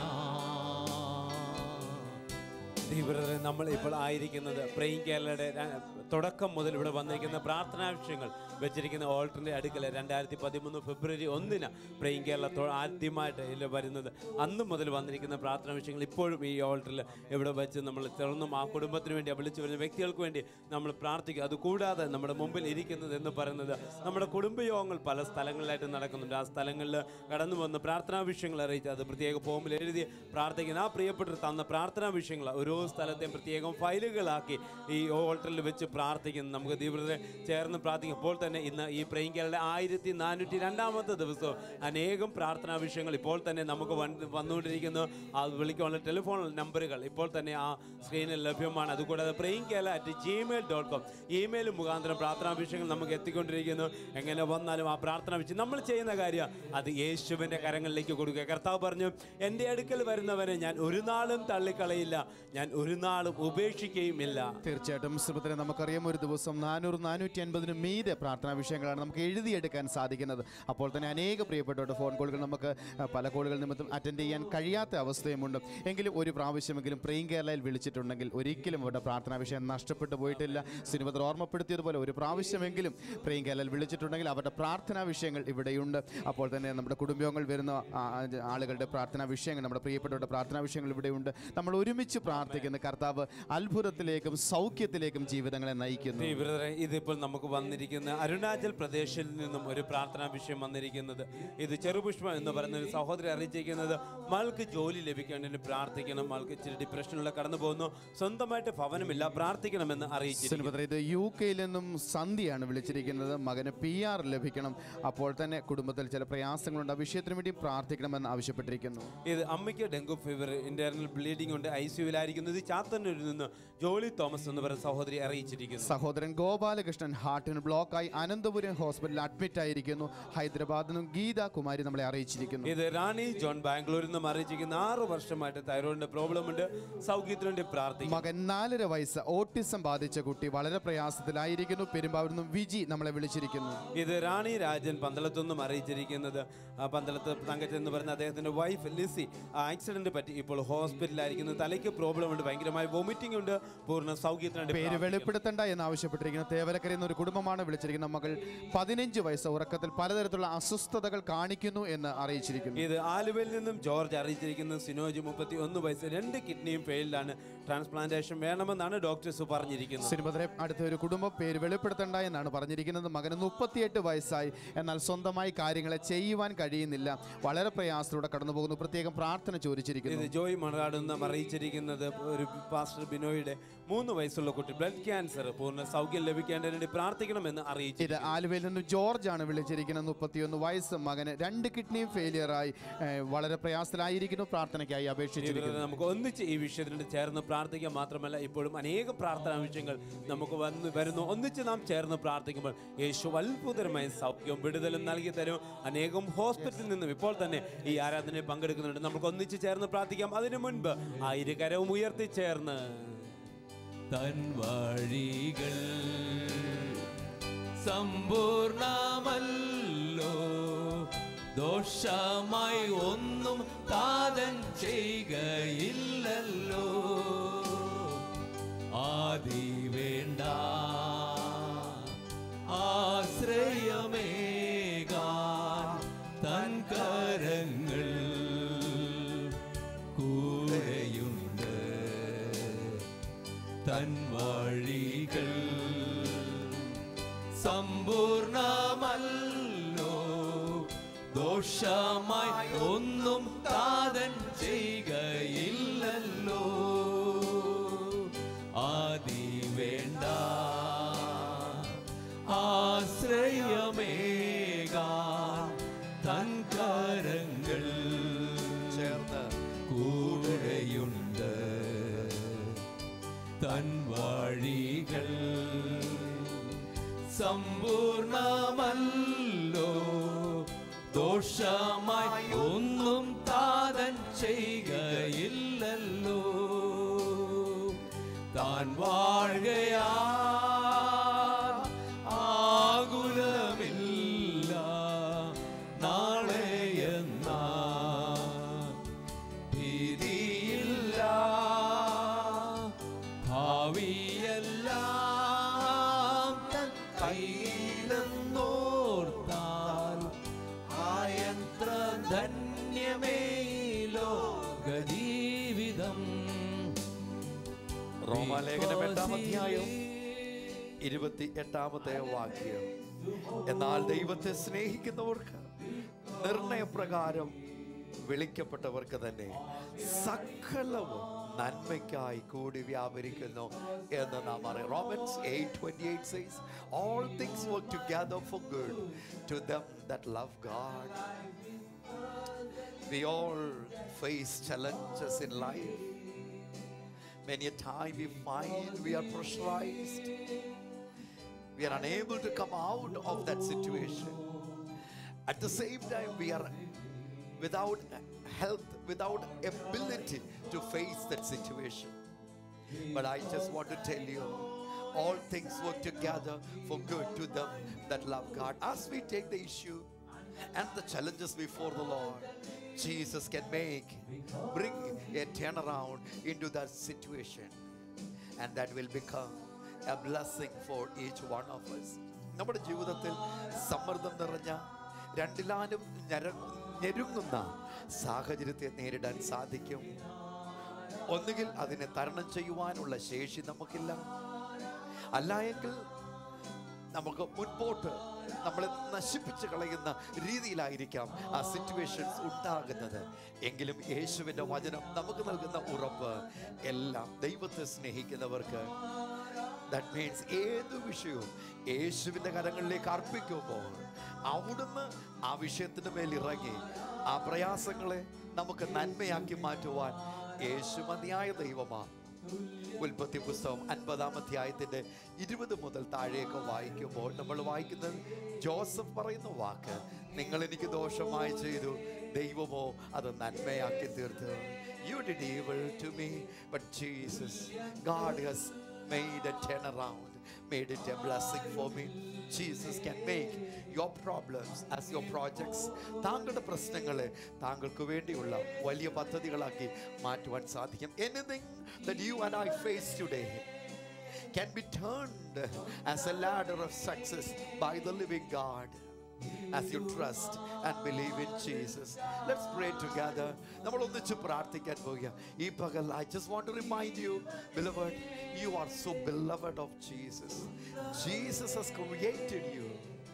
ദൈവരെ നമ്മൾ ഇപ്പോൾ ആയിരിക്കുന്നത് പ്രൈം കേരളയുടെ ര- തുടക്കം മുതൽ ഇവിടെ വന്നിരിക്കുന്ന പ്രാർത്ഥനാ വിഷയങ്ങൾ വെച്ചിരിക്കുന്ന ഓൾട്ടറിന്റെ അടുക്കൽ രണ്ടായിരത്തി പതിമൂന്ന് ഫെബ്രുവരി ഒന്നിന് പ്രൈം കേരള തൊ- ആദ്യമായിട്ട് ഇതിൽ വരുന്നത് അന്ന് മുതൽ വന്നിരിക്കുന്ന പ്രാർത്ഥനാ വിഷയങ്ങൾ ഇപ്പോഴും ഈ ഓൾട്ടറിൽ ഇവിടെ വെച്ച് നമ്മൾ തുറന്നും ആ കുടുംബത്തിന് വേണ്ടി വിളിച്ചു വരുന്ന വ്യക്തികൾക്ക് വേണ്ടി നമ്മൾ പ്രാർത്ഥിക്കുക അതുകൂടാതെ നമ്മുടെ മുമ്പിൽ ഇരിക്കുന്നത് എന്ന് പറയുന്നത് നമ്മുടെ കുടുംബയോഗങ്ങൾ പല സ്ഥലങ്ങളിലായിട്ട് നടക്കുന്നുണ്ട് ആ സ്ഥലങ്ങളിൽ കടന്നു വന്ന് പ്രാർത്ഥനാ വിഷയങ്ങൾ അറിയിച്ച് അത് പ്രത്യേക ഫോമിൽ എഴുതി പ്രാർത്ഥിക്കുന്ന ആ പ്രിയപ്പെട്ടവർ തന്ന പ്രാർത്ഥനാ വിഷയങ്ങൾ ഓരോ സ്ഥലത്തെയും പ്രത്യേകം ഫയലുകളാക്കി ഈ ഓൾട്ടറിൽ വെച്ച് പ്രാർത്ഥിക്കുന്നു നമുക്ക് തീവ്രത ചേർന്ന് പ്രാർത്ഥിക്കും ഇപ്പോൾ തന്നെ ഇന്ന് ഈ പ്രൈങ്കരുടെ ആയിരത്തി നാനൂറ്റി രണ്ടാമത്തെ ദിവസവും അനേകം പ്രാർത്ഥനാ വിഷയങ്ങൾ ഇപ്പോൾ തന്നെ നമുക്ക് വന്ന് വന്നുകൊണ്ടിരിക്കുന്നു ആ വിളിക്കാനുള്ള ടെലിഫോൺ നമ്പറുകൾ ഇപ്പോൾ തന്നെ ആ സ്ക്രീനിൽ ലഭ്യമാണ് അതുകൂടാതെ prime Kerala at Gmail dot com email മുഖാന്തരം പ്രാർത്ഥനാ വിഷയങ്ങൾ നമുക്ക് എത്തിക്കൊണ്ടിരിക്കുന്നു എങ്ങനെ വന്നാലും ആ പ്രാർത്ഥന വിഷയം നമ്മൾ ചെയ്യുന്ന കാര്യം അത് യേശുവിൻ്റെ കരങ്ങളിലേക്ക് കൊടുക്കുക കർത്താവ് പറഞ്ഞു എൻ്റെ അടുക്കൽ വരുന്നവരെ ഞാൻ ഒരു നാളും തള്ളിക്കളയില്ല ഞാൻ ഒരു നാളും ഉപേക്ഷിക്കുകയുമില്ല തീർച്ചയായിട്ടും സുഭദ്ര നമുക്കറിയാം ഒരു ദിവസം നാനൂറ് നാനൂറ്റി അൻപതിന് മീതെ പ്രാർത്ഥനാ വിഷയങ്ങളാണ് നമുക്ക് എഴുതിയെടുക്കാൻ സാധിക്കുന്നത് അപ്പോൾ തന്നെ അനേക പ്രിയപ്പെട്ടവരുടെ ഫോൺ കോളുകൾ നമുക്ക് അഹ്, പല കോളുകൾ നിമിത്തം അറ്റൻഡ് ചെയ്യാൻ കഴിയാത്ത അവസ്ഥയുമുണ്ട് എങ്കിലും ഒരു പ്രാവശ്യമെങ്കിലും പ്രെയിം കേരളയിൽ വിളിച്ചിട്ടുണ്ടെങ്കിൽ ഒരിക്കലും അവരുടെ പ്രാർത്ഥനാ വിഷയം നഷ്ടപ്പെട്ടു പോയിട്ടില്ല സിനിമത്തിൽ ഓർമ്മപ്പെടുത്തിയതുപോലെ ഒരു പ്രാവശ്യമെങ്കിലും പ്രെയിം കേരളയിൽ വിളിച്ചിട്ടുണ്ടെങ്കിൽ അവരുടെ പ്രാർത്ഥനാ വിഷയങ്ങൾ ഇവിടെയുണ്ട് അപ്പോൾ തന്നെ നമ്മുടെ കുടുംബങ്ങൾ വരുന്ന ആ, ആ, ആളുകളുടെ പ്രാർത്ഥനാ വിഷയങ്ങൾ നമ്മുടെ പ്രിയപ്പെട്ടവരുടെ പ്രാർത്ഥനാ വിഷയങ്ങൾ ഇവിടെയുണ്ട് നമ്മൾ ഒരുമിച്ച് പ്രാർത്ഥിക്കുന്ന കർത്താവ് അത്ഭുതത്തിലേക്കും സൗഖ്യത്തിലേക്കും ജീവിതങ്ങളെ നയിക്കുന്നു ഇവരുടെ ഇതിപ്പോൾ നമുക്ക് വന്നിരിക്കുന്ന അരുണാചൽ പ്രദേശിൽ നിന്നും ഒരു പ്രാർത്ഥനാ വിഷയം വന്നിരിക്കുന്നത് ഇത് ചെറുപുഷ്പം എന്ന് പറയുന്ന ഒരു സഹോദരി അറിയിച്ചിരിക്കുന്നത് മൾക്ക് ജോലി ലഭിക്കേണ്ടതിന് പ്രാർത്ഥിക്കണം മൾക്ക് ഇച്ചിരി ഡിപ്രഷനിലൂടെ കടന്നു പോകുന്നു സ്വന്തമായിട്ട് ഭവനമില്ല പ്രാർത്ഥിക്കണമെന്ന് അറിയിച്ചിരിക്കുന്നു സുനിപത്ര ഇത് യു കെയിൽ നിന്നും സന്ധ്യയാണ് വിളിച്ചിരിക്കുന്നത് മകന് പി ആർ ലഭിക്കണം അപ്പോൾ തന്നെ കുടുംബത്തിൽ ചില പ്രയാസങ്ങളുണ്ട് ആ വിഷയത്തിന് വേണ്ടി പ്രാർത്ഥിക്കണമെന്ന് ആവശ്യപ്പെട്ടിരിക്കുന്നു ഇത് അമ്മയ്ക്ക് ഡെങ്കു ഫീവർ ഇന്റർണൽ ബ്ലീഡിംഗ് ഉണ്ട് ഐ സിയുലായിരിക്കുന്നത് ചാത്തന്നൂരിൽ നിന്ന് ജോളി തോമസ് എന്ന് പറയുന്ന സഹോദരി അറിയിച്ചിരിക്കുന്നു സഹോദരൻ ഗോപാലകൃഷ്ണൻ ഹാർട്ടിന് ബ്ലോക്കായി അനന്തപുരം ഹോസ്പിറ്റലിൽ അഡ്മിറ്റ് ആയിരിക്കുന്നു ഹൈദരാബാദിൽ നിന്നും ഗീത കുമാരി നമ്മളെ അറിയിച്ചിരിക്കുന്നു ഇത് റാണി ജോൺ ബാംഗ്ലൂരിൽ നിന്നും അറിയിച്ചിരിക്കുന്ന ആറ് വർഷമായിട്ട് തൈറോയിഡിന്റെ പ്രോബ്ലം ഉണ്ട് സൗഖ്യത്തിന് വേണ്ടി പ്രാർത്ഥിക്കും മകൻ നാലര വയസ്സ് ഓട്ടിസം ബാധിച്ച കുട്ടി വളരെ പ്രയാസത്തിലായിരിക്കുന്നു പെരുമ്പാവൂരിൽ നിന്നും വിജി നമ്മളെ വിളിച്ചിരിക്കുന്നു ഇത് റാണി രാജൻ പന്തളത്തുനിന്നും അറിയിച്ചിരിക്കുന്നത് ആ, പന്തളത്ത് തങ്കച്ചൻ എന്ന് പറയുന്ന അദ്ദേഹത്തിന്റെ വൈഫ് ലിസി ആക്സിഡന്റ് പറ്റി ഇപ്പോൾ ഹോസ്പിറ്റലായിരിക്കുന്നു തലയ്ക്ക് പ്രോബ്ലം ഉണ്ട് ഭയങ്കരമായ വോമിറ്റിംഗ് ഉണ്ട് പൂർണ്ണ സൗഖ്യത്തിന് വേണ്ടി പേര് പ്രാർത്ഥിക്കണം. വെളിപ്പെടുത്തണ്ട എന്ന് ആവശ്യപ്പെട്ടിരിക്കുന്നു തേവലക്കരയിൽ നിന്ന് ഒരു കുടുംബമാണ് വിളിച്ചിരിക്കുന്ന മകൾ പതിനഞ്ച് വയസ്സ് ഉറക്കത്തിൽ പലതരത്തിലുള്ള അസ്വസ്ഥതകൾ കാണിക്കുന്നു എന്ന് അറിയിച്ചിരിക്കുന്നു ഇത് ആലുവയിൽ നിന്നും ജോർജ് അറിയിച്ചിരിക്കുന്നത് സിനോജ് മുപ്പത്തി ഒന്ന് വയസ്സ് രണ്ട് കിഡ്നിയും ഫെയിൽഡാണ് ട്രാൻസ്പ്ലാന്റേഷൻ വേണമെന്നാണ് ഡോക്ടേഴ്സ് പറഞ്ഞിരിക്കുന്നത് സിനിമതിരെ അടുത്ത ഒരു കുടുംബം പേര് വെളിപ്പെടുത്തണ്ട എന്നാണ് പറഞ്ഞിരിക്കുന്നത് മകന് മുപ്പത്തിയെട്ട് വയസ്സായി എന്നാൽ സ്വന്തമായി കാര്യങ്ങളെ ചെയ്യുവാൻ കഴിയുന്നില്ല വളരെ പ്രയാസത്തിലൂടെ കടന്നു പോകുന്നു പ്രത്യേകം പ്രാർത്ഥന ചോദിച്ചിരിക്കുന്നു ഇത് ജോയ് മണറാട് നിന്നും അറിയിച്ചിരിക്കുന്നത് ഒരു പാസ്റ്റർ ബിനോയുടെ മൂന്ന് വയസ്സുള്ള കുട്ടി ബ്ലഡ് ക്യാൻസർ പൂർണ്ണ സൗഖ്യം ലഭിക്കേണ്ടതിന് വേണ്ടി പ്രാർത്ഥിക്കണമെന്ന് അറിയിച്ചു ഇത് ആലുവയിൽ നിന്ന് ജോർജ് ആണ് വിളിച്ചിരിക്കുന്നത് മുപ്പത്തിയൊന്ന് വയസ്സ് മകന് രണ്ട് കിഡ്നിയും ഫെയിലിയറായി ഏഹ്, വളരെ പ്രയാസത്തിലായിരിക്കുന്നു പ്രാർത്ഥനയ്ക്കായി അപേക്ഷിച്ചിരിക്കുന്നു ഇവരെ നമുക്ക് ഒന്നിച്ച് ഈ വിഷയത്തിന് ചേർന്ന് പ്രാർത്ഥിക്കാൻ മാത്രമല്ല ഇപ്പോഴും അനേകം പ്രാർത്ഥനാ വിഷയങ്ങൾ നമുക്ക് വന്ന് വരുന്നു ഒന്നിച്ച് നാം ചേർന്ന് പ്രാർത്ഥിക്കുമ്പോൾ യേശു അത്ഭുതകരമായ സൗഖ്യവും വിടുതലും നൽകി തരും അനേകം ഹോസ്പിറ്റലിൽ നിന്നും ഇപ്പോൾ തന്നെ ഈ ആരാധനയിൽ പങ്കെടുക്കുന്നുണ്ട് നമുക്ക് ഒന്നിച്ച് ചേർന്ന് പ്രാർത്ഥിക്കാം അതിനു മുൻപ് ആ ഇരുകരവും ഉയർത്തി ചേർന്ന് തൻ വഴികൾ സമ്പൂർണമല്ലോ ദോഷമായി ഒന്നും താതൻ ചെയ്യുകയില്ലല്ലോ ആദി വേണ്ട ആശ്രയമേകാൻ തൻ കരങ്ങൾ കൂടെയുണ്ട് തൻ വഴികൾ സമ്പൂർണമല്ലോ ദോഷമായി ഒന്നും താതൻ ചെയ്യുകയില്ലല്ലോ ആദി വേണ്ട ആശ്രയമേകാൻ സമ്പൂർണമല്ലോ ദോഷമായി ഒന്നും താതൻ ചെയ്യുകയില്ലല്ലോ താൻ വാഴുകയാ ആകുലമില്ല നാളെ എന്നാ ഭീതിയില്ല ഭാവിയെല്ലാം തൻ കയ്യിലെന്നോർത്താൽ ആയത്ര ധന്യമേ ലോകജീവിതം റോമാലേഖനം എട്ടാം അധ്യായം ഇരുപത്തി എട്ടാമത്തെ വാക്യം എന്നാൽ ദൈവത്തെ സ്നേഹിക്കുന്നവർക്ക് നിർണയപ്രകാരം വിളിക്കപ്പെട്ടവർക്ക് തന്നെ സകലവും നന്മയ്ക്കായി കൂടി വ്യാപരിക്കുന്നു എന്ന് നാം അറിയാം Romans eight twenty eight says all things work together for good to them that love God We all face challenges in life. Many a time we find we are pressurized. We are unable to come out of that situation. At the same time, we are without health, without ability to face that situation. But I just want to tell you, all things work together for good to them that love God. As we take the issue and the challenges before the Lord, Jesus can make, bring a turnaround into that situation. And that will become a blessing for each one of us. നമ്മുടെ ജീവിതത്തിൽ സമ്മർദ്ദം നിറഞ്ഞ രണ്ടിലാനും ഞര- ഞെരുങ്ങുന്ന സാഹചര്യത്തെ നേരിടാൻ സാധിക്കും ഒന്നുകിൽ അതിനെ തരണം ചെയ്യുവാനുള്ള ശേഷി നമുക്കില്ല അല്ല എങ്കിൽ നമുക്ക് മുൻപോട്ട് നമ്മളെ നശിപ്പിച്ച് കളയുന്ന രീതിയിലായിരിക്കാം ആ സിറ്റുവേഷൻസ് ഉണ്ടാകുന്നത് എങ്കിലും യേശുവിൻ്റെ വചനം നമുക്ക് നൽകുന്ന ഉറപ്പ് എല്ലാം ദൈവത്തെ സ്നേഹിക്കുന്നവർക്ക് ദാറ്റ് മീൻസ് ഏത് വിഷയവും യേശുവിൻ്റെ കരങ്ങളിലേക്ക് അർപ്പിക്കുമ്പോൾ അവിടുന്ന് ആ വിഷയത്തിന് മേൽ ഇറങ്ങി ആ പ്രയാസങ്ങളെ നമുക്ക് നന്മയാക്കി മാറ്റുവാൻ യേശു മതിയായ ദൈവമാണ് ഉൽപ്പത്തി പുസ്തകം അൻപതാം അധ്യായത്തിന്റെ ഇരുപത് മുതൽ താഴേക്ക് വായിക്കുമ്പോൾ നമ്മൾ വായിക്കുന്നത് ജോസഫ് പറയുന്ന വാക്ക് നിങ്ങൾ എനിക്ക് ദോഷമായി ചെയ്തു ദൈവമോ അത് നന്മയാക്കി തീർത്തു you did evil to me but Jesus God has made a turnaround made it a blessing for me Jesus can make your problems as your projects താങ്കളുടെ പ്രശ്നങ്ങളെ താങ്കൾക്ക് വേണ്ടിയുള്ള വലിയ പദ്ധതികളാക്കി മാറ്റുവാൻ സാധിക്കും anything that you and I face today can be turned as a ladder of success by the living God as you trust and believe in Jesus. Let's pray together. നമ്മൾ ഒന്നിച്ച് പ്രാർത്ഥിക്കാൻ പോകുക ഈ പകൽ I just want to remind you, beloved, you are so beloved of Jesus. Jesus has created you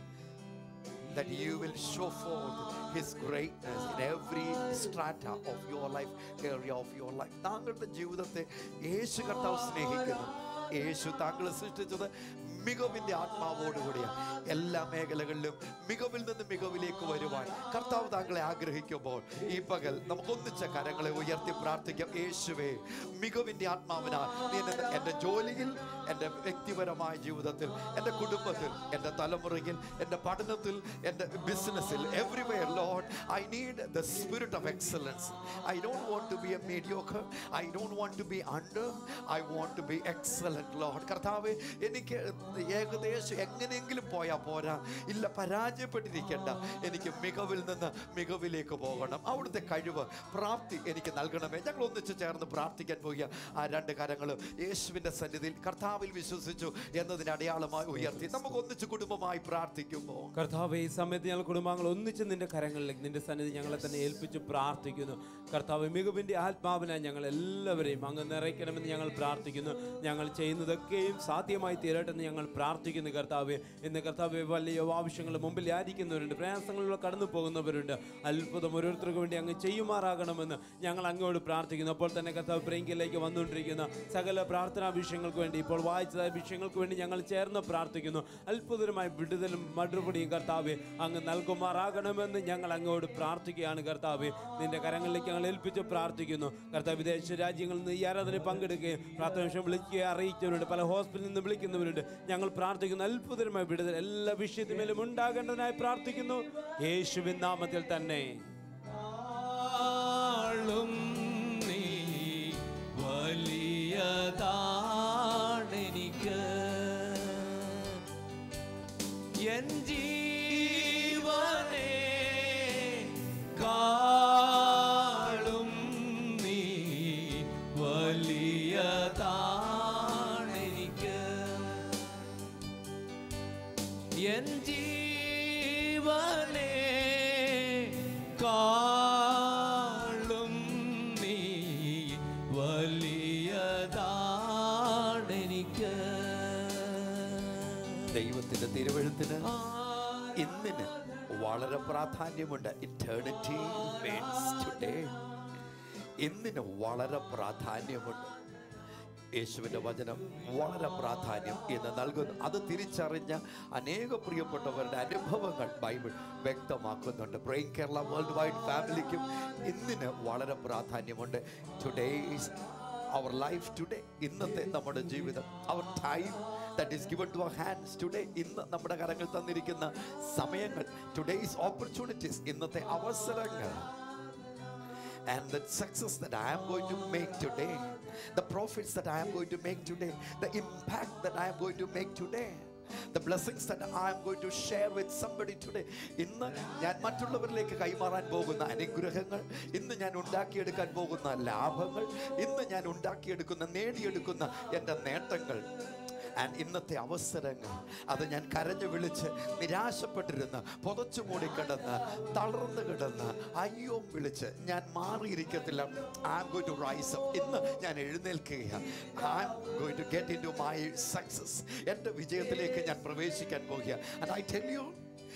that you will show forth his greatness in every strata of your life, area of your life. താങ്കളുടെ ജീവിതത്തെ യേശു കർത്താവ് സ്നേഹിക്കുന്നു യേശു താങ്കളെ സൃഷ്ടിച്ചത് മികവിന്റെ ആത്മാവോടുകൂടിയാണ് എല്ലാ മേഖലകളിലും മികവിൽ നിന്ന് മികവിലേക്ക് വരുവാൻ കർത്താവ് താങ്കളെ ആഗ്രഹിക്കുമ്പോൾ ഈ പകൽ നമുക്ക് ഒന്നിച്ച കരങ്ങളെ ഉയർത്തി പ്രാർത്ഥിക്കാം യേശുവേ മികവിന്റെ ആത്മാവിനാൽ നീ എന്നെ എൻ്റെ ജോലിയിൽ എൻ്റെ വ്യക്തിപരമായ ജീവിതത്തിൽ എൻ്റെ കുടുംബത്തിൽ എൻ്റെ തലമുറയിൽ എൻ്റെ പഠനത്തിൽ എൻ്റെ ബിസിനസ്സിൽ everywhere Lord I need the spirit of excellence I don't want to be a mediocre I don't want to be under I want to be excellent Lord കർത്താവ് എനിക്ക് ഏകദേശം എങ്ങനെയെങ്കിലും പോയാൽ പോരാ ഇല്ല പരാജയപ്പെട്ടിരിക്കേണ്ട എനിക്ക് മികവിൽ നിന്ന് മികവിലേക്ക് പോകണം അവിടുത്തെ കഴിവ് പ്രാപ്തി എനിക്ക് നൽകണമേ ഞങ്ങൾ ഒന്നിച്ച് ചേർന്ന് പ്രാർത്ഥിക്കാൻ പോകുക ആ രണ്ട് കരങ്ങളും യേശുവിൻ്റെ സന്നിധിയിൽ കർത്താവിൽ വിശ്വസിച്ചു എന്നതിന് അടയാളമായി ഉയർത്തി നമുക്ക് ഒന്നിച്ച് കുടുംബമായി പ്രാർത്ഥിക്കുമ്പോൾ കർത്താവ് ഈ സമയത്ത് ഞങ്ങൾ കുടുംബാംഗങ്ങൾ ഒന്നിച്ച് നിന്റെ കരങ്ങളിലേക്ക് നിന്റെ സന്നിധി ഞങ്ങളെ തന്നെ ഏൽപ്പിച്ച് പ്രാർത്ഥിക്കുന്നു കർത്താവ് മികവിന്റെ ആത്മാവിനായി ഞങ്ങൾ എല്ലാവരെയും അങ്ങ് നിറയ്ക്കണമെന്ന് ഞങ്ങൾ പ്രാർത്ഥിക്കുന്നു ഞങ്ങൾ ചെയ്യുന്നതൊക്കെയും സാധ്യമായി തീരട്ടെ എന്ന് ഞങ്ങൾ പ്രാർത്ഥിക്കുന്നു കർത്താവ് ഇന്ന് കർത്താവ് വലിയ ആവശ്യങ്ങൾ മുമ്പിൽ യാചിക്കുന്നവരുണ്ട് പ്രയാസങ്ങളിലൂടെ കടന്നു പോകുന്നവരുണ്ട് അത്ഭുതം ഓരോരുത്തർക്ക് വേണ്ടി അങ്ങ് ചെയ്യുമാറാകണമെന്ന് ഞങ്ങൾ അങ്ങോട്ട് പ്രാർത്ഥിക്കുന്നു അപ്പോൾ തന്നെ കർത്താവ് പ്രിയങ്കിലേക്ക് വന്നുകൊണ്ടിരിക്കുന്ന സകല പ്രാർത്ഥനാ വിഷയങ്ങൾക്ക് വേണ്ടി ഇപ്പോൾ വായിച്ചതായ വിഷയങ്ങൾക്ക് വേണ്ടി ഞങ്ങൾ ചേർന്ന് പ്രാർത്ഥിക്കുന്നു അത്ഭുതകരമായ വിടുതലും മറുപടിയും കർത്താവ് അങ്ങ് നൽകുമാറാകണമെന്ന് ഞങ്ങൾ അങ്ങോട്ട് പ്രാർത്ഥിക്കുകയാണ് കർത്താവ് നിന്റെ കരങ്ങളിലേക്ക് ഞങ്ങൾ ഏൽപ്പിച്ച് പ്രാർത്ഥിക്കുന്നു കർത്താവ് വിദേശ രാജ്യങ്ങളിൽ നിന്ന് ഈ ആരാധന പങ്കെടുക്കുകയും പ്രാർത്ഥന വിഷയം വിളിക്കുകയും അറിയിച്ചവരുണ്ട് പല ഹോസ്പിറ്റലിൽ നിന്ന് വിളിക്കുന്നവരുണ്ട് ഞങ്ങൾ പ്രാർത്ഥിക്കുന്നു അത്ഭുതമായ വിടുതൽ എല്ലാ വിഷയത്തിന്മേലും ഉണ്ടാകേണ്ടതിനായി പ്രാർത്ഥിക്കുന്നു യേശുവിൻ നാമത്തിൽ തന്നെ ആളും നീ വലിയതാണെനിക്ക് എൻ ജീവനെ കാളും നീ വലിയതാണെനിക്ക് എൻ ജീവനെ കാളും നീ വലിയതാണെനിക്ക് ദൈവത്തിന്റെ തിരുവഴുത്തിന് ഇന്നിന് വളരെ പ്രാധാന്യമുണ്ട് ഇറ്റേണിറ്റി മീൻസ് ടുഡേ ഇന്നിന് വളരെ പ്രാധാന്യമുണ്ട് യേശുവിൻ്റെ വചനം വളരെ പ്രാധാന്യം ഇന്ന് നൽകുന്നു അത് തിരിച്ചറിഞ്ഞ അനേക പ്രിയപ്പെട്ടവരുടെ അനുഭവങ്ങൾ ബൈബിൾ വ്യക്തമാക്കുന്നുണ്ട് ബ്രെയിൻ കേരള വേൾഡ് വൈഡ് ഫാമിലിക്കും ഇന്നിന് വളരെ പ്രാധാന്യമുണ്ട് today is our life today ഇന്നത്തെ നമ്മുടെ ജീവിതം our time that is given to our hands today ഇന്ന് നമ്മുടെ കരങ്ങൾ തന്നിരിക്കുന്ന സമയങ്ങൾ ടുഡേസ് ഓപ്പർച്യൂണിറ്റീസ് ഇന്നത്തെ അവസരങ്ങൾ and the success that I am going to make today, the profits that I am going to make today, the impact that I am going to make today. The blessings that I am going to share with somebody today. ഇന്ന് ഞാൻ മറ്റുള്ളവരിലേക്ക് കൈമാറാൻ പോകുന്ന അനുഗ്രഹങ്ങൾ ഇന്ന് ഞാൻ ഉണ്ടാക്കിയെടുക്കാൻ പോകുന്ന ലാഭങ്ങൾ ഇന്ന് ഞാൻ ഉണ്ടാക്കിയെടുക്കുന്ന നേടിയെടുക്കുന്ന എൻ്റെ നേട്ടങ്ങൾ ആൻഡ് ഇന്നത്തെ അവസരങ്ങൾ അത് ഞാൻ കരഞ്ഞു വിളിച്ച് നിരാശപ്പെട്ടിരുന്ന് പുതച്ചു മൂടിക്കിടന്ന് തളർന്നു കിടന്ന് അയ്യോ വിളിച്ച് ഞാൻ മാറിയിരിക്കത്തില്ല I am going to rise up ഇന്ന് ഞാൻ എഴുന്നേൽക്കുകയാണ് I am going to get into my success എൻ്റെ വിജയത്തിലേക്ക് ഞാൻ പ്രവേശിക്കാൻ പോകുക and I tell you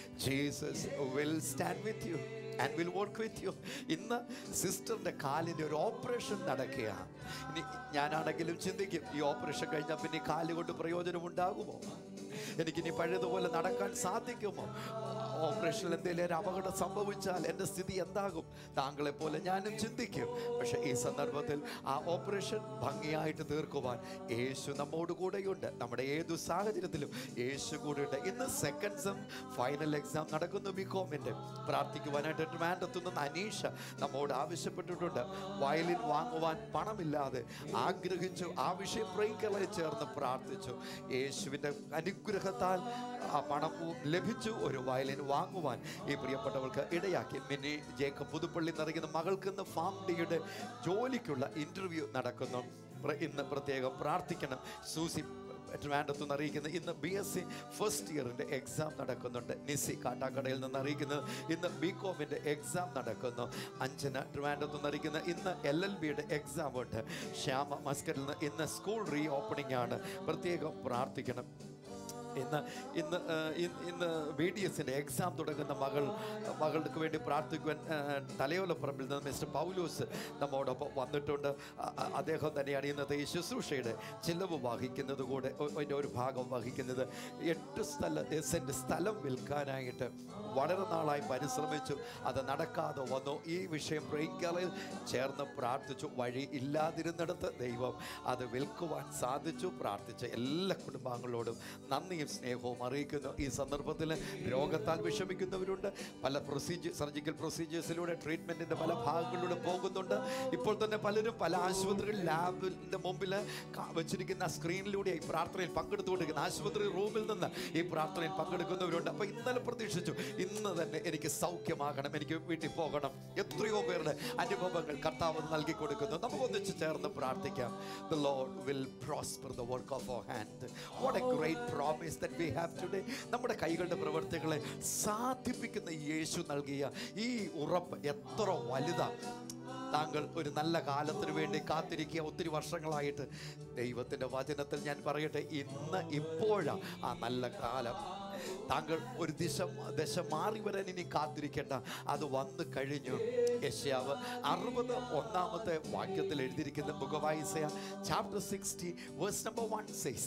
Jesus will stand with you and will work with you ഇന്ന് സിസ്റ്ററിൻ്റെ കാലിൻ്റെ ഒരു ഓപ്പറേഷൻ നടക്കുകയാണ് ഇനി ഞാനാണെങ്കിലും ചിന്തിക്കും ഈ ഓപ്പറേഷൻ കഴിഞ്ഞാൽ പിന്നെ ഈ കാല് കൊണ്ട് പ്രയോജനം ഉണ്ടാകുമോ എനിക്കിനി പഴയതുപോലെ നടക്കാൻ സാധിക്കുമോ ഓപ്പറേഷനിൽ എന്തെങ്കിലും ഒരു അപകടം സംഭവിച്ചാൽ എൻ്റെ സ്ഥിതി എന്താകും താങ്കളെ പോലെ ഞാനും ചിന്തിക്കും പക്ഷെ ഈ സന്ദർഭത്തിൽ ആ ഓപ്പറേഷൻ ഭംഗിയായിട്ട് തീർക്കുവാൻ യേശു നമ്മോട് കൂടെയുണ്ട് നമ്മുടെ ഏതു സാഹചര്യത്തിലും യേശു കൂടെയുണ്ട് ഇന്ന് സെക്കൻഡ് സെം ഫൈനൽ എക്സാം നടക്കുന്നു ബികോമിൻ്റെ പ്രാർത്ഥിക്കുവാനായിട്ട് ട്രിവാൻഡത്തു അനീഷ നമ്മോട് ആവശ്യപ്പെട്ടിട്ടുണ്ട് വയലിൻ വാങ്ങുവാൻ പണമില്ലാതെ ആഗ്രഹിച്ചു ആ വിഷയം പ്രൈക്കളെ ചേർന്ന് പ്രാർത്ഥിച്ചു യേശുവിൻ്റെ അനുഗ്രഹത്താൽ ആ പണം ലഭിച്ചു ഒരു വയലിൻ വാങ്ങുവാൻ ഈ പ്രിയപ്പെട്ടവൾക്ക് ഇടയാക്കി മിനി ജേക്കബ് പുതുപ്പള്ളി നിറയുന്ന മകൾക്ക് ഇന്ന് ഫാം ഡിയുടെ ജോലിക്കുള്ള ഇന്റർവ്യൂ നടക്കുന്നു പ്ര- ഇന്ന് പ്രത്യേകം പ്രാർത്ഥിക്കണം സൂസി ട്രിവാൻഡത്തു നിന്ന് അറിയിക്കുന്നത് ഇന്ന് ബി എസ് സി ഫസ്റ്റ് ഇയറിൻ്റെ എക്സാം നടക്കുന്നുണ്ട് നിസി കാട്ടാക്കടയിൽ നിന്ന് അറിയിക്കുന്നത് ഇന്ന് ബി കോമിൻ്റെ എക്സാം നടക്കുന്നു അഞ്ജന ട്രിവാൻഡത്തു നിന്ന് അറിയിക്കുന്ന ഇന്ന് എൽ എൽ ബിയുടെ എക്സാം ഉണ്ട് ശ്യാമ മസ്കറിൽ നിന്ന് ഇന്ന് സ്കൂൾ റീ ഓപ്പണിംഗ് ആണ് പ്രത്യേകം പ്രാർത്ഥിക്കണം ഇന്ന് ഇന്ന് ആ, ഇന്ന് ഇന്ന് ബി ഡി എസിൻ്റെ എക്സാം തുടങ്ങുന്ന മകൾ മകൾക്ക് വേണ്ടി പ്രാർത്ഥിക്കുവാൻ ആ, തലയോലപ്പറമ്പിൽ നിന്ന് മിസ്റ്റർ പൗലൂസ് നമ്മോടൊപ്പം വന്നിട്ടുണ്ട് ആ, ആ, അദ്ദേഹം തന്നെയാണ് ഇന്നത്തെ ഈ ശുശ്രൂഷയുടെ ചിലവ് വഹിക്കുന്നത് കൂടെ ഒ- അതിൻ്റെ ഒരു ഭാഗം വഹിക്കുന്നത് എട്ട് സ്ഥല സെൻറ്റ് സ്ഥലം വിൽക്കാനായിട്ട് വളരെ നാളായി പരിശ്രമിച്ചു അത് നടക്കാതെ വന്നു ഈ വിഷയം ബ്രെയിൻകാലിൽ ചേർന്ന് പ്രാർത്ഥിച്ചു വഴി ഇല്ലാതിരുന്നിടത്ത് ദൈവം അത് വിൽക്കുവാൻ സാധിച്ചു പ്രാർത്ഥിച്ച എല്ലാ കുടുംബാംഗങ്ങളോടും നന്ദിയും സ്നേഹവും അറിയിക്കുന്നു ഈ സന്ദർഭത്തിൽ രോഗത്താൽ വിഷമിക്കുന്നവരുണ്ട് പല പ്രൊസീജിയർ സർജിക്കൽ പ്രൊസീജിയേഴ്സിലൂടെ ട്രീറ്റ്മെൻറ്റിൻ്റെ പല ഭാഗങ്ങളിലൂടെ പോകുന്നുണ്ട് ഇപ്പോൾ തന്നെ പലരും പല ആശുപത്രികൾ ലാബിൻ്റെ മുമ്പിൽ കാ- വെച്ചിരിക്കുന്ന സ്ക്രീനിലൂടെ ഈ പ്രാർത്ഥനയിൽ പങ്കെടുത്തുകൊണ്ടിരിക്കുന്ന ആശുപത്രി റൂമിൽ നിന്ന് ഈ പ്രാർത്ഥനയിൽ പങ്കെടുക്കുന്നവരുണ്ട് അപ്പോൾ ഇന്നലെ പ്രതീക്ഷിച്ചു ഇന്ന് തന്നെ എനിക്ക് സൗഖ്യമാകണം എനിക്ക് വീട്ടിൽ പോകണം എത്രയോ പേരുടെ അനുഭവങ്ങൾ കർത്താവ് നൽകി കൊടുക്കുന്നു നമുക്ക് ഒന്നിച്ച് ചേർന്ന് പ്രാർത്ഥിക്കാം the Lord will prosper the work of our hand what a great promise that we have today നമ്മുടെ കൈകളുടെ പ്രവർത്തികളെ സാധിപ്പിക്കുന്ന യേശു നൽകിയ ഈ ഉറപ്പ് എത്ര വലുതാണ് താങ്കൾ ഒരു നല്ല കാലത്തിന് വേണ്ടി കാത്തിരിക്കുക ഒത്തിരി വർഷങ്ങളായിട്ട് ദൈവത്തിൻ്റെ വചനത്തിൽ ഞാൻ പറയട്ടെ ഇന്ന് ഇപ്പോഴാണ് ആ നല്ല കാലം താങ്കൾ ഒരു ദിശ ദശ മാറി വരാൻ ഇനി കാത്തിരിക്കേണ്ട അത് വന്നു കഴിഞ്ഞു യശ്യാവ് അറുപത് ഒന്നാമത്തെ വാക്യത്തിൽ എഴുതിയിരിക്കുന്ന book chapter sixty verse number one six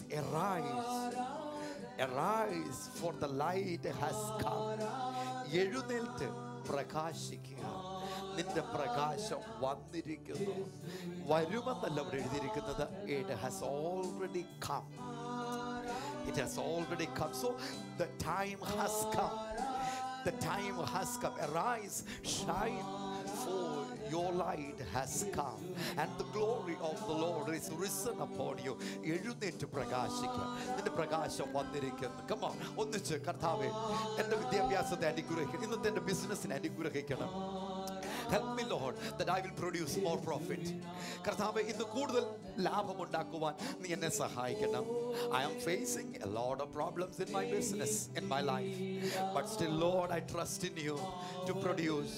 Arise, for the light has come. എഴുന്നേൽറ്റ് പ്രകാശിക്കുക നിന്റെ പ്രകാശം വന്നിരിക്കുന്നു വരുമെന്നല്ല അവിടെ എഴുതിയിരിക്കുന്നത് it has already come It has already come. So the time has come. The time has come. Arise, shine, for your light has come. And the glory of the Lord is risen upon you. എഴുന്നേറ്റ് പ്രകാശിക്കുക നിന്റെ പ്രകാശം വന്നിരിക്കുന്നു കമാ ഒന്നിച്ച് കർത്താവെ എൻ്റെ വിദ്യാഭ്യാസത്തെ അനുഗ്രഹിക്കണം ഇന്നത്തെ എൻ്റെ ബിസിനസ്സിനെ അനുഗ്രഹിക്കണം help me Lord that I will produce more profit കർത്താവെ ഇന്ന് കൂടുതൽ ലാഭമുണ്ടാക്കുവാൻ നീ എന്നെ സഹായിക്കണം I am facing a lot of problems in my business in my life but still Lord I trust in you to produce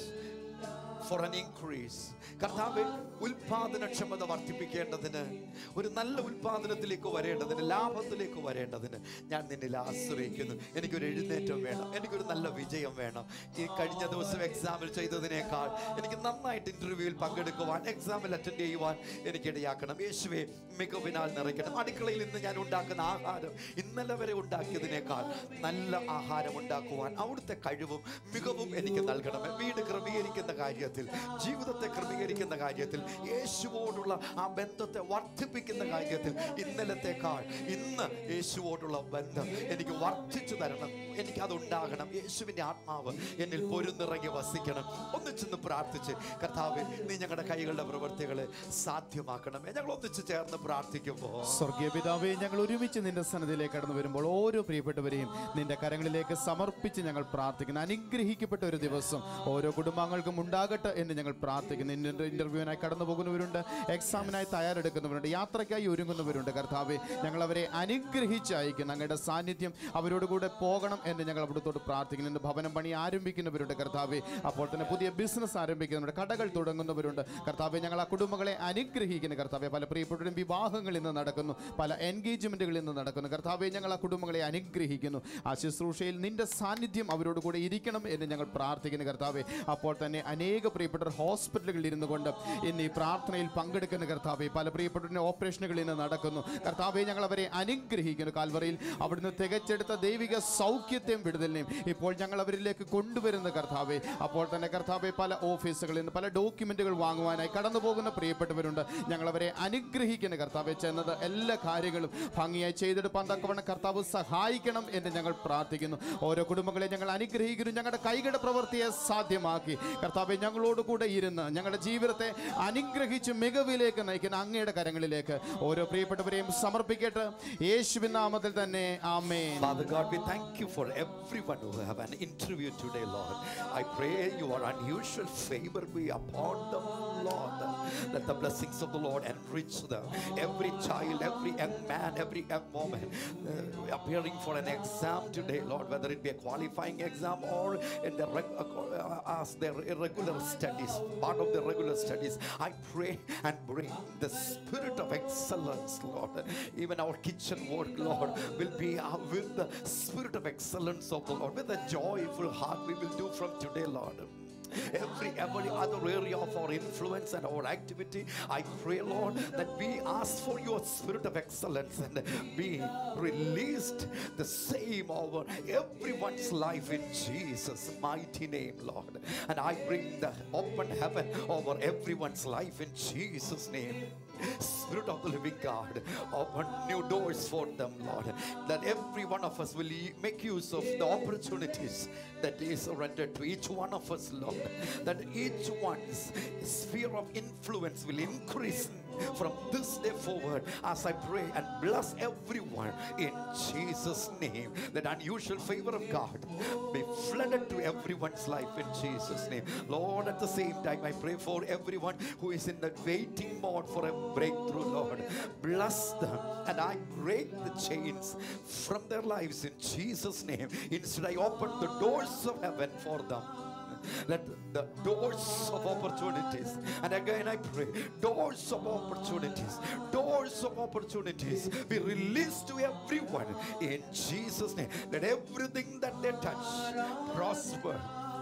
for an increase കർത്താവ് ഉൽപാദനക്ഷമത വർദ്ധിപ്പിക്കേണ്ടതിന് ഒരു നല്ല ഉൽപാദനത്തിലേക്ക് വരേണ്ടതിന് ലാഭത്തിലേക്ക് വരേണ്ടതിന് ഞാൻ നിന്നിൽ ആശ്രയിക്കുന്നു എനിക്കൊരു എഴുന്നേറ്റം വേണം എനിക്കൊരു നല്ല വിജയം വേണം ഈ കഴിഞ്ഞ ദിവസം എക്സാമിൽ ചെയ്തതിനേക്കാൾ എനിക്ക് നന്നായിട്ട് ഇന്റർവ്യൂവിൽ പങ്കെടുക്കുവാൻ എക്സാമിൽ അറ്റൻഡ് ചെയ്യുവാൻ എനിക്ക് ഇടയാക്കണം യേശുവെ മികവിനാൽ നിറയ്ക്കണം അടുക്കളയിൽ നിന്ന് ഞാൻ ഉണ്ടാക്കുന്ന ആഹാരം ഇന്നലെ വരെ ഉണ്ടാക്കിയതിനേക്കാൾ നല്ല ആഹാരം ഉണ്ടാക്കുവാൻ അവിടുത്തെ കഴിവും മികവും എനിക്ക് നൽകണമേ വീട് ക്രമീകരിക്കുന്ന കാര്യത്തിൽ ജീവിതത്തെ ക്രമീകരിക്കുന്ന കാര്യത്തിൽ യേശുവോടുള്ള ആ ബന്ധത്തെ വർദ്ധിപ്പിക്കുന്ന കാര്യത്തിൽ ഇന്നലത്തേക്കാൾ ഇന്ന് യേശുവോടുള്ള ബന്ധം എനിക്ക് വർദ്ധിച്ചു തരണം എനിക്ക് അതുണ്ടാകണം യേശുവിൻ്റെ ആത്മാവ് എന്നിൽ പൊരുന്നിറങ്ങി വസിക്കണം ഒന്നിച്ചെന്ന് പ്രാർത്ഥിച്ച് കർത്താവ് നീ ഞങ്ങളുടെ കൈകളുടെ പ്രവൃത്തികളെ സാധ്യമാക്കണമേ ഞങ്ങൾ ഒന്നിച്ച് ചേർന്ന് പ്രാർത്ഥിക്കുമ്പോൾ സ്വർഗീയ പിതാവേ ഞങ്ങൾ ഒരുമിച്ച് നിന്റെ സന്നദ്ധിയിലേക്ക് കടന്നു വരുമ്പോൾ ഓരോ പ്രിയപ്പെട്ടവരെയും നിന്റെ കരങ്ങളിലേക്ക് സമർപ്പിച്ച് ഞങ്ങൾ പ്രാർത്ഥിക്കുന്നു അനുഗ്രഹിക്കപ്പെട്ട ഒരു ദിവസം ഓരോ കുടുംബാംഗങ്ങൾക്കും ഉണ്ടാകട്ടെ എന്ന് ഞങ്ങൾ പ്രാർത്ഥിക്കുന്നു ഇന്ന ഇന്റർവ്യൂവിനായി കടന്നു പോകുന്നവരുണ്ട് എക്സാമിനായി തയ്യാറെടുക്കുന്നവരുണ്ട് യാത്രയ്ക്കായി ഒരുങ്ങുന്നവരുണ്ട് കർത്താവെ ഞങ്ങൾ അവരെ അനുഗ്രഹിച്ച് അയക്കുന്നു അങ്ങയുടെ സാന്നിധ്യം അവരോട് കൂടെ പോകണം എന്ന് ഞങ്ങൾ അവിടുത്തോട് പ്രാർത്ഥിക്കുന്നു ഇന്ന് ഭവനം പണി ആരംഭിക്കുന്നവരുണ്ട് കർത്താവെ അപ്പോൾ തന്നെ പുതിയ ബിസിനസ് ആരംഭിക്കുന്നുണ്ട് കടകൾ തുടങ്ങുന്നവരുണ്ട് കർത്താവെ ഞങ്ങൾ ആ കുടുംബങ്ങളെ അനുഗ്രഹിക്കുന്നു കർത്താവെ പല പ്രിയപ്പെട്ടവരും വിവാഹങ്ങൾ ഇന്ന് നടക്കുന്നു പല എൻഗേജ്മെന്റുകൾ ഇന്ന് നടക്കുന്നു കർത്താവെ ഞങ്ങൾ ആ കുടുംബങ്ങളെ അനുഗ്രഹിക്കുന്നു ആ ശുശ്രൂഷയിൽ നിന്റെ സാന്നിധ്യം അവരോട് കൂടെ ഇരിക്കണം എന്ന് ഞങ്ങൾ പ്രാർത്ഥിക്കുന്നു കർത്താവെ അപ്പോൾ തന്നെ അനേക പ്രിയപ്പെട്ടവർ ഹോസ്പിറ്റലുകളിൽ ഇരുന്നു കൊണ്ട് ഇന്ന് ഈ പ്രാർത്ഥനയിൽ പങ്കെടുക്കുന്ന കർത്താവെ പല പ്രിയപ്പെട്ടവരുടെ ഓപ്പറേഷനുകൾ ഇന്ന് നടക്കുന്നു കർത്താവെ ഞങ്ങൾ അവരെ അനുഗ്രഹിക്കുന്നു കാൽവറയിൽ അവിടുന്ന് തികച്ചെടുത്ത ദൈവിക സൗഖ്യത്തെയും വിടുതലിനെയും ഇപ്പോൾ ഞങ്ങൾ അവരിലേക്ക് കൊണ്ടുവരുന്ന കർത്താവെ അപ്പോൾ തന്നെ കർത്താവെ പല ഓഫീസുകളിൽ നിന്ന് പല ഡോക്യുമെന്റുകൾ വാങ്ങുവാനായി കടന്നു പോകുന്ന പ്രിയപ്പെട്ടവരുണ്ട് ഞങ്ങൾ അവരെ അനുഗ്രഹിക്കുന്ന കർത്താവെ ചെന്നത് എല്ലാ കാര്യങ്ങളും ഭംഗിയായി ചെയ്തെടുപ്പാൻ തക്കവണ്ണം കർത്താവ് സഹായിക്കണം എന്ന് ഞങ്ങൾ പ്രാർത്ഥിക്കുന്നു ഓരോ കുടുംബങ്ങളെ ഞങ്ങൾ അനുഗ്രഹിക്കുന്നു ഞങ്ങളുടെ കൈകളുടെ പ്രവൃത്തിയെ സാധ്യമാക്കി കർത്താവെ ഞങ്ങളോട് കൂടെ ഇരുന്ന് ഞങ്ങളുടെ ജീവിതത്തെ അനുഗ്രഹിച്ച് മികവിലേക്ക് നയിക്കുന്ന അങ്ങയുടെ കരങ്ങളിലേക്ക് ഓരോ പ്രിയപ്പെട്ടവരെയും സമർപ്പിക്കട്ടെ യേശുവിൻ നാമത്തിൽ തന്നെ ആമേൻ Father God, we thank you for everyone who have an interview today, Lord. I pray your unusual favor be upon them, Lord. Let the blessings of the Lord enrich them. Every child, every young man, every young woman uh, appearing for an exam today, Lord, whether it be a qualifying exam or in the reg- uh, as their irregular studies, part of their regular studies. I pray and bring the spirit of excellence, Lord. Even our kitchen work, Lord, will be uh, with the spirit of excellence of the Lord, with a joyful heart we will do from today, Lord. Every every other area of our influence and our activity, I pray, Lord, that we ask for your spirit of excellence and be released the same over everyone's life in Jesus' mighty name, Lord. And I bring the open heaven over everyone's life in Jesus' name. Spirit of the living God, open new doors for them, Lord. That every one of us will e- make use of the opportunities that is rendered to each one of us, Lord. That each one's sphere of influence will increase from this day forward as I pray and bless everyone in Jesus' name. That unusual favor of God be flooded to everyone's life in Jesus' name. Lord, at the same time, I pray for everyone who is in the waiting mode for a breakthrough, Lord. Bless them and I break the chains from their lives in Jesus' name. Instead, I open the doors of heaven for them. Let the doors of opportunities, and again I pray, doors of opportunities, doors of opportunities be released to everyone in Jesus' name. Let everything that they touch prosper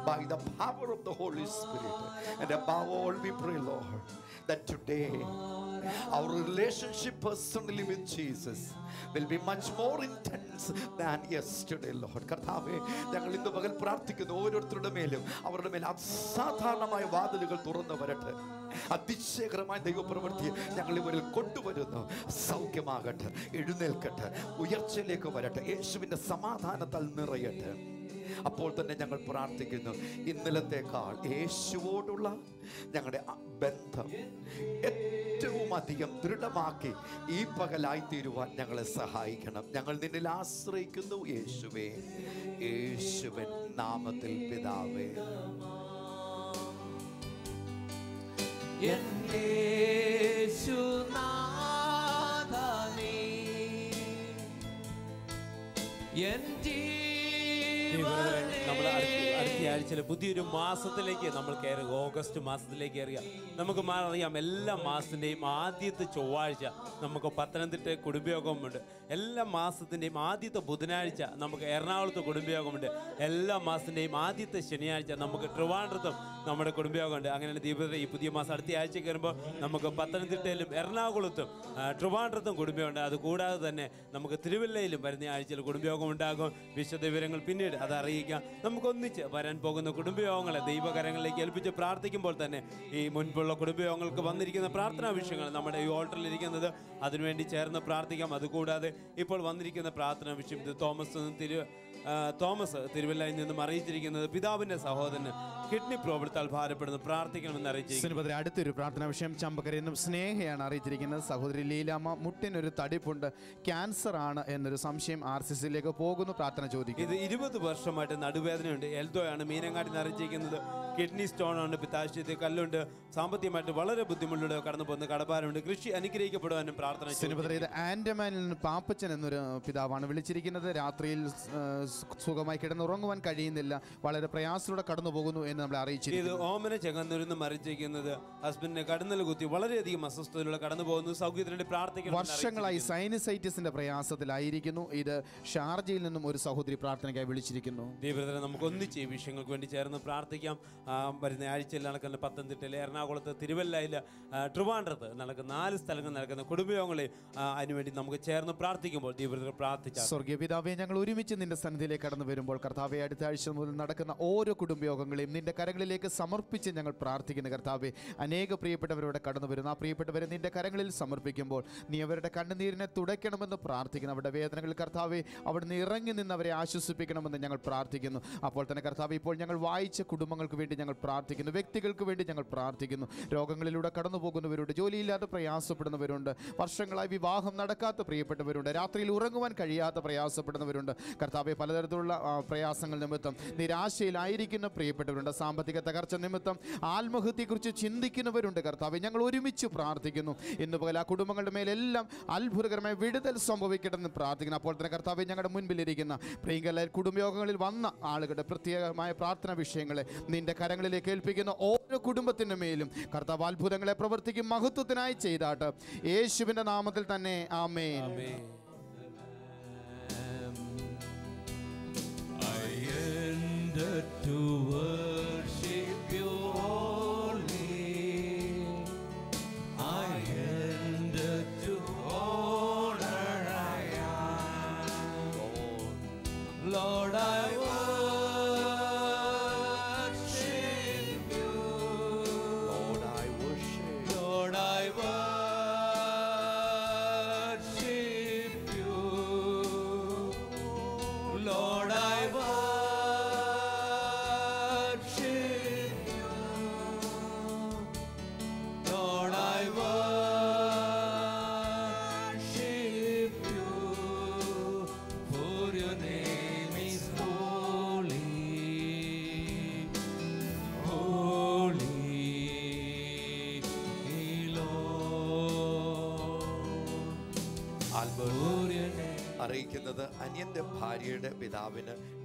by the power of the Holy Spirit. And above all, we pray, Lord, that today our relationship personally with Jesus will be much more intense than yesterday, Lord. കർത്താവേ ഞങ്ങൾ ഇന്ന് പകൽ പ്രാർത്ഥിക്കുന്നു ഓരോരുത്തരുടെ മേലും അവരുടെ മേൽ അസാധാരണമായ വാതിലുകൾ തുറന്നു വരട്ടെ അതിശയകരമായ ദൈവപ്രവൃത്തി ഞങ്ങൾ ഇവരിൽ കൊണ്ടുവരുന്നു സൗഖ്യമാകട്ടെ എഴുന്നേൽക്കട്ടെ ഉയർച്ചയിലേക്ക് വരട്ടെ യേശുവിൻ്റെ സമാധാനത്താൽ നിറയട്ടെ അപ്പോൾ തന്നെ ഞങ്ങൾ പ്രാർത്ഥിക്കുന്നു ഇന്നലത്തേക്കാൾ യേശുവോടുള്ള ഞങ്ങളുടെ അ- ബന്ധം ഏറ്റവും അധികം ദൃഢമാക്കി ഈ പകലായി തീരുവാൻ ഞങ്ങളെ സഹായിക്കണം ഞങ്ങൾ നിന്നിൽ ആശ്രയിക്കുന്നു യേശുവേ യേശുവൻ നാമത്തിൽ പിതാവേ യേശുനാഥനേ, എൻ ദൈവമേ, നമ്മൾ അടുത്ത ജീവനേ. അടുത്ത ആഴ്ചയിൽ പുതിയൊരു മാസത്തിലേക്ക് നമ്മൾ കയറുക ഓഗസ്റ്റ് മാസത്തിലേക്ക് കയറുക നമുക്ക് മാ- അറിയാം എല്ലാ മാസത്തിൻ്റെയും ആദ്യത്തെ ചൊവ്വാഴ്ച നമുക്ക് പത്തനംതിട്ട കുടുംബയോഗമുണ്ട് എല്ലാ മാസത്തിൻ്റെയും ആദ്യത്തെ ബുധനാഴ്ച നമുക്ക് എറണാകുളത്ത് കുടുംബയോഗമുണ്ട് എല്ലാ മാസത്തിൻ്റെയും ആദ്യത്തെ ശനിയാഴ്ച നമുക്ക് ട്രിവാൻഡ്രത്തും നമ്മുടെ കുടുംബയോഗമുണ്ട് അങ്ങനെയാണ് ദീപത്തെ ഈ പുതിയ മാസം അടുത്ത ആഴ്ച കയറുമ്പോൾ നമുക്ക് പത്തനംതിട്ടയിലും എറണാകുളത്തും ആ, ട്രിവാൻഡ്രത്തും കുടുംബമുണ്ട് അതുകൂടാതെ തന്നെ നമുക്ക് തിരുവല്ലയിലും വരുന്ന ആഴ്ചയിൽ കുടുംബയോഗം ഉണ്ടാകും വിശദ വിവരങ്ങൾ പിന്നീട് അത് അറിയിക്കാം നമുക്ക് ഒന്നിച്ച് വരാൻ പോകുന്ന കുടുംബയോഗങ്ങളെ ദൈവകരങ്ങളിലേക്ക് ഏൽപ്പിച്ച് പ്രാർത്ഥിക്കുമ്പോൾ തന്നെ ഈ മുൻപുള്ള കുടുംബയോഗങ്ങൾക്ക് വന്നിരിക്കുന്ന പ്രാർത്ഥനാ വിഷയങ്ങൾ നമ്മുടെ ഈ ഓൾട്ടറിൽ ഇരിക്കുന്നത് അതിനുവേണ്ടി ചേർന്ന് പ്രാർത്ഥിക്കാം അതുകൂടാതെ ഇപ്പോൾ വന്നിരിക്കുന്ന പ്രാർത്ഥനാ വിഷയം ഇത് തോമസ് തിരു ആ, തോമസ് തിരുവല്ലയിൽ നിന്നും അറിയിച്ചിരിക്കുന്നത് പിതാവിന്റെ സഹോദരന് കിഡ്നി പ്രോബ്ലത്താൽ ഭാരപ്പെടുന്നു പ്രാർത്ഥിക്കണമെന്ന് അറിയിച്ചിരിക്കുന്നു സുനിപതിരെ അടുത്തൊരു പ്രാർത്ഥനാ വിഷയം ചമ്പക്കരയിൽ നിന്നും സ്നേഹയാണ് അറിയിച്ചിരിക്കുന്നത് സഹോദരി ലീലാമ്മ മുട്ടിനൊരു തടിപ്പുണ്ട് ക്യാൻസർ ആണ് എന്നൊരു സംശയം ആർ സി സിയിലേക്ക് പോകുന്നു പ്രാർത്ഥന ചോദിക്കുന്നു ഇത് ഇരുപത് വർഷമായിട്ട് നടുവേദനയുണ്ട് എൽദോയാണ് മീനങ്ങാടി നിറച്ചിരിക്കുന്നത് കിഡ്നി സ്റ്റോൺ ഉണ്ട് പിത്താശയത്തിൽ കല്ലുണ്ട് സാമ്പത്തികമായിട്ട് വളരെ ബുദ്ധിമുട്ടുണ്ട് കടന്നു പോകുന്ന കടപ്പാരുണ്ട് കൃഷി അനുഗ്രഹിക്കപ്പെടുവാനും പ്രാർത്ഥന ചെയ്തു. സുനിപതിരെ ഇത് ആൻഡമാനിൽ നിന്ന് പാപ്പച്ചൻ എന്നൊരു പിതാവാണ് വിളിച്ചിരിക്കുന്നത് രാത്രിയിൽ ആ, സുഖമായി കിടന്നുറങ്ങുവാൻ കഴിയുന്നില്ല വളരെ പ്രയാസത്തിലൂടെ കടന്നു പോകുന്നു എന്ന് നമ്മളെ ഇത് അറിയിച്ചിരിക്കുന്നു ഓമന ചെങ്ങന്നൂരിന്ന് മറിച്ചിരിക്കുന്നത് ഹസ്ബൻഡിനെ കടന്നൽ കുത്തി വളരെയധികം അസ്വസ്ഥതയിലൂടെ കടന്നു പോകുന്നു സൗഖ്യത്തിനുവേണ്ടി പ്രാർത്ഥിക്കണം വർഷങ്ങളായി സൈനസൈറ്റിസിന്റെ പ്രയാസത്തിലായിരിക്കുന്നു ഇത് ഷാർജയിൽ നിന്നും ഒരു സഹോദരി പ്രാർത്ഥനയ്ക്കായി വിളിച്ചിരിക്കുന്നു ദൈവത്തിനെ നമുക്ക് ഒന്നിച്ച് ഈ വിഷയങ്ങൾക്ക് വേണ്ടി ചേർന്ന് പ്രാർത്ഥിക്കാം ആ, വരുന്ന ആഴ്ചയിൽ നടക്കുന്ന പത്തനംതിട്ടയിൽ എറണാകുളത്ത് തിരുവല്ലയിൽ ആ, ട്രിവാൻഡ്രത്ത് നടക്കുന്ന നാല് സ്ഥലങ്ങളിൽ നടക്കുന്ന കുടുംബയോഗങ്ങളെ ആ, അതിനുവേണ്ടി നമുക്ക് ചേർന്ന് പ്രാർത്ഥിക്കുമ്പോൾ ദൈവത്തിനെ പ്രാർത്ഥിച്ചാൽ സ്വർഗീയ പിതാവെ ഞങ്ങൾ ഒരുമിച്ച് നിന്റെ സന്നിധിയിലേക്ക് കടന്നു വരുമ്പോൾ കർത്താവെ അടുത്ത ആഴ്ച മുതൽ നടക്കുന്ന ഓരോ കുടുംബയോഗങ്ങളെയും നിന്റെ കരങ്ങളിലേക്ക് സമർപ്പിച്ച് ഞങ്ങൾ പ്രാർത്ഥിക്കുന്നു കർത്താവെ അനേക പ്രിയപ്പെട്ടവരോടെ കടന്നു വരുന്നു ആ പ്രിയപ്പെട്ടവരെ നിന്റെ കരങ്ങളിൽ സമർപ്പിക്കുമ്പോൾ നീ അവരുടെ കണ്ണുനീരിനെ തുടയ്ക്കണമെന്ന് പ്രാർത്ഥിക്കുന്നു അവരുടെ വേദനകളിൽ കർത്താവെ അവിടുന്ന് ഇറങ്ങി നിന്ന് അവരെ ആശ്വസിപ്പിക്കണമെന്ന് ഞങ്ങൾ പ്രാർത്ഥിക്കുന്നു അപ്പോൾ തന്നെ കർത്താവ് ഇപ്പോൾ ഞങ്ങൾ വായിച്ച കുടുംബങ്ങൾക്ക് വേണ്ടി ഞങ്ങൾ പ്രാർത്ഥിക്കുന്നു വ്യക്തികൾക്ക് വേണ്ടി ഞങ്ങൾ പ്രാർത്ഥിക്കുന്നു രോഗങ്ങളിലൂടെ കടന്നു പോകുന്നവരുണ്ട് ജോലിയില്ലാതെ പ്രയാസപ്പെടുന്നവരുണ്ട് വർഷങ്ങളായി വിവാഹം നടക്കാത്ത പ്രിയപ്പെട്ടവരുണ്ട് രാത്രിയിൽ ഉറങ്ങുവാൻ കഴിയാത്ത പ്രയാസപ്പെടുന്നവരുണ്ട് കർത്താവെ പലതരത്തിലുള്ള ആ, പ്രയാസങ്ങൾ നിമിത്തം നിരാശയിലായിരിക്കുന്ന പ്രിയപ്പെട്ടവരുണ്ട് സാമ്പത്തിക തകർച്ച നിമിത്തം ആത്മഹത്യയെക്കുറിച്ച് ചിന്തിക്കുന്നവരുണ്ട് കർത്താവെ ഞങ്ങൾ ഒരുമിച്ച് പ്രാർത്ഥിക്കുന്നു ഇന്ന് പകൽ ആ കുടുംബങ്ങളുടെ മേലെല്ലാം അത്ഭുതകരമായ വിടുതൽ സംഭവിക്കട്ടെന്ന് പ്രാർത്ഥിക്കുന്നു അപ്പോൾ തന്നെ കർത്താവെ ഞങ്ങളുടെ മുൻപിലിരിക്കുന്ന പ്രിയങ്കല കുടുംബയോഗങ്ങളിൽ വന്ന ആളുകളുടെ പ്രത്യേകമായ പ്രാർത്ഥന വിഷയങ്ങളെ നിന്റെ കരങ്ങളിലേക്ക് ഏൽപ്പിക്കുന്ന ഓരോ കുടുംബത്തിൻ്റെ മേലും കർത്താവ് അത്ഭുതങ്ങളെ പ്രവർത്തിക്കും മഹത്വത്തിനായി ചെയ്താട്ട് യേശുവിൻ്റെ നാമത്തിൽ തന്നെ ആമേൻ I enter to worship you only. I enter to honor I am. Lord, I worship you. Lord, I worship Lord, I worship you. Lord, I worship you. Lord, I worship you. For your name is holy. Holy, Lord. Albert For your name. അറിയിക്കുന്നത് അന്യന്റെ ഭാര്യയുടെ പിതാവിന്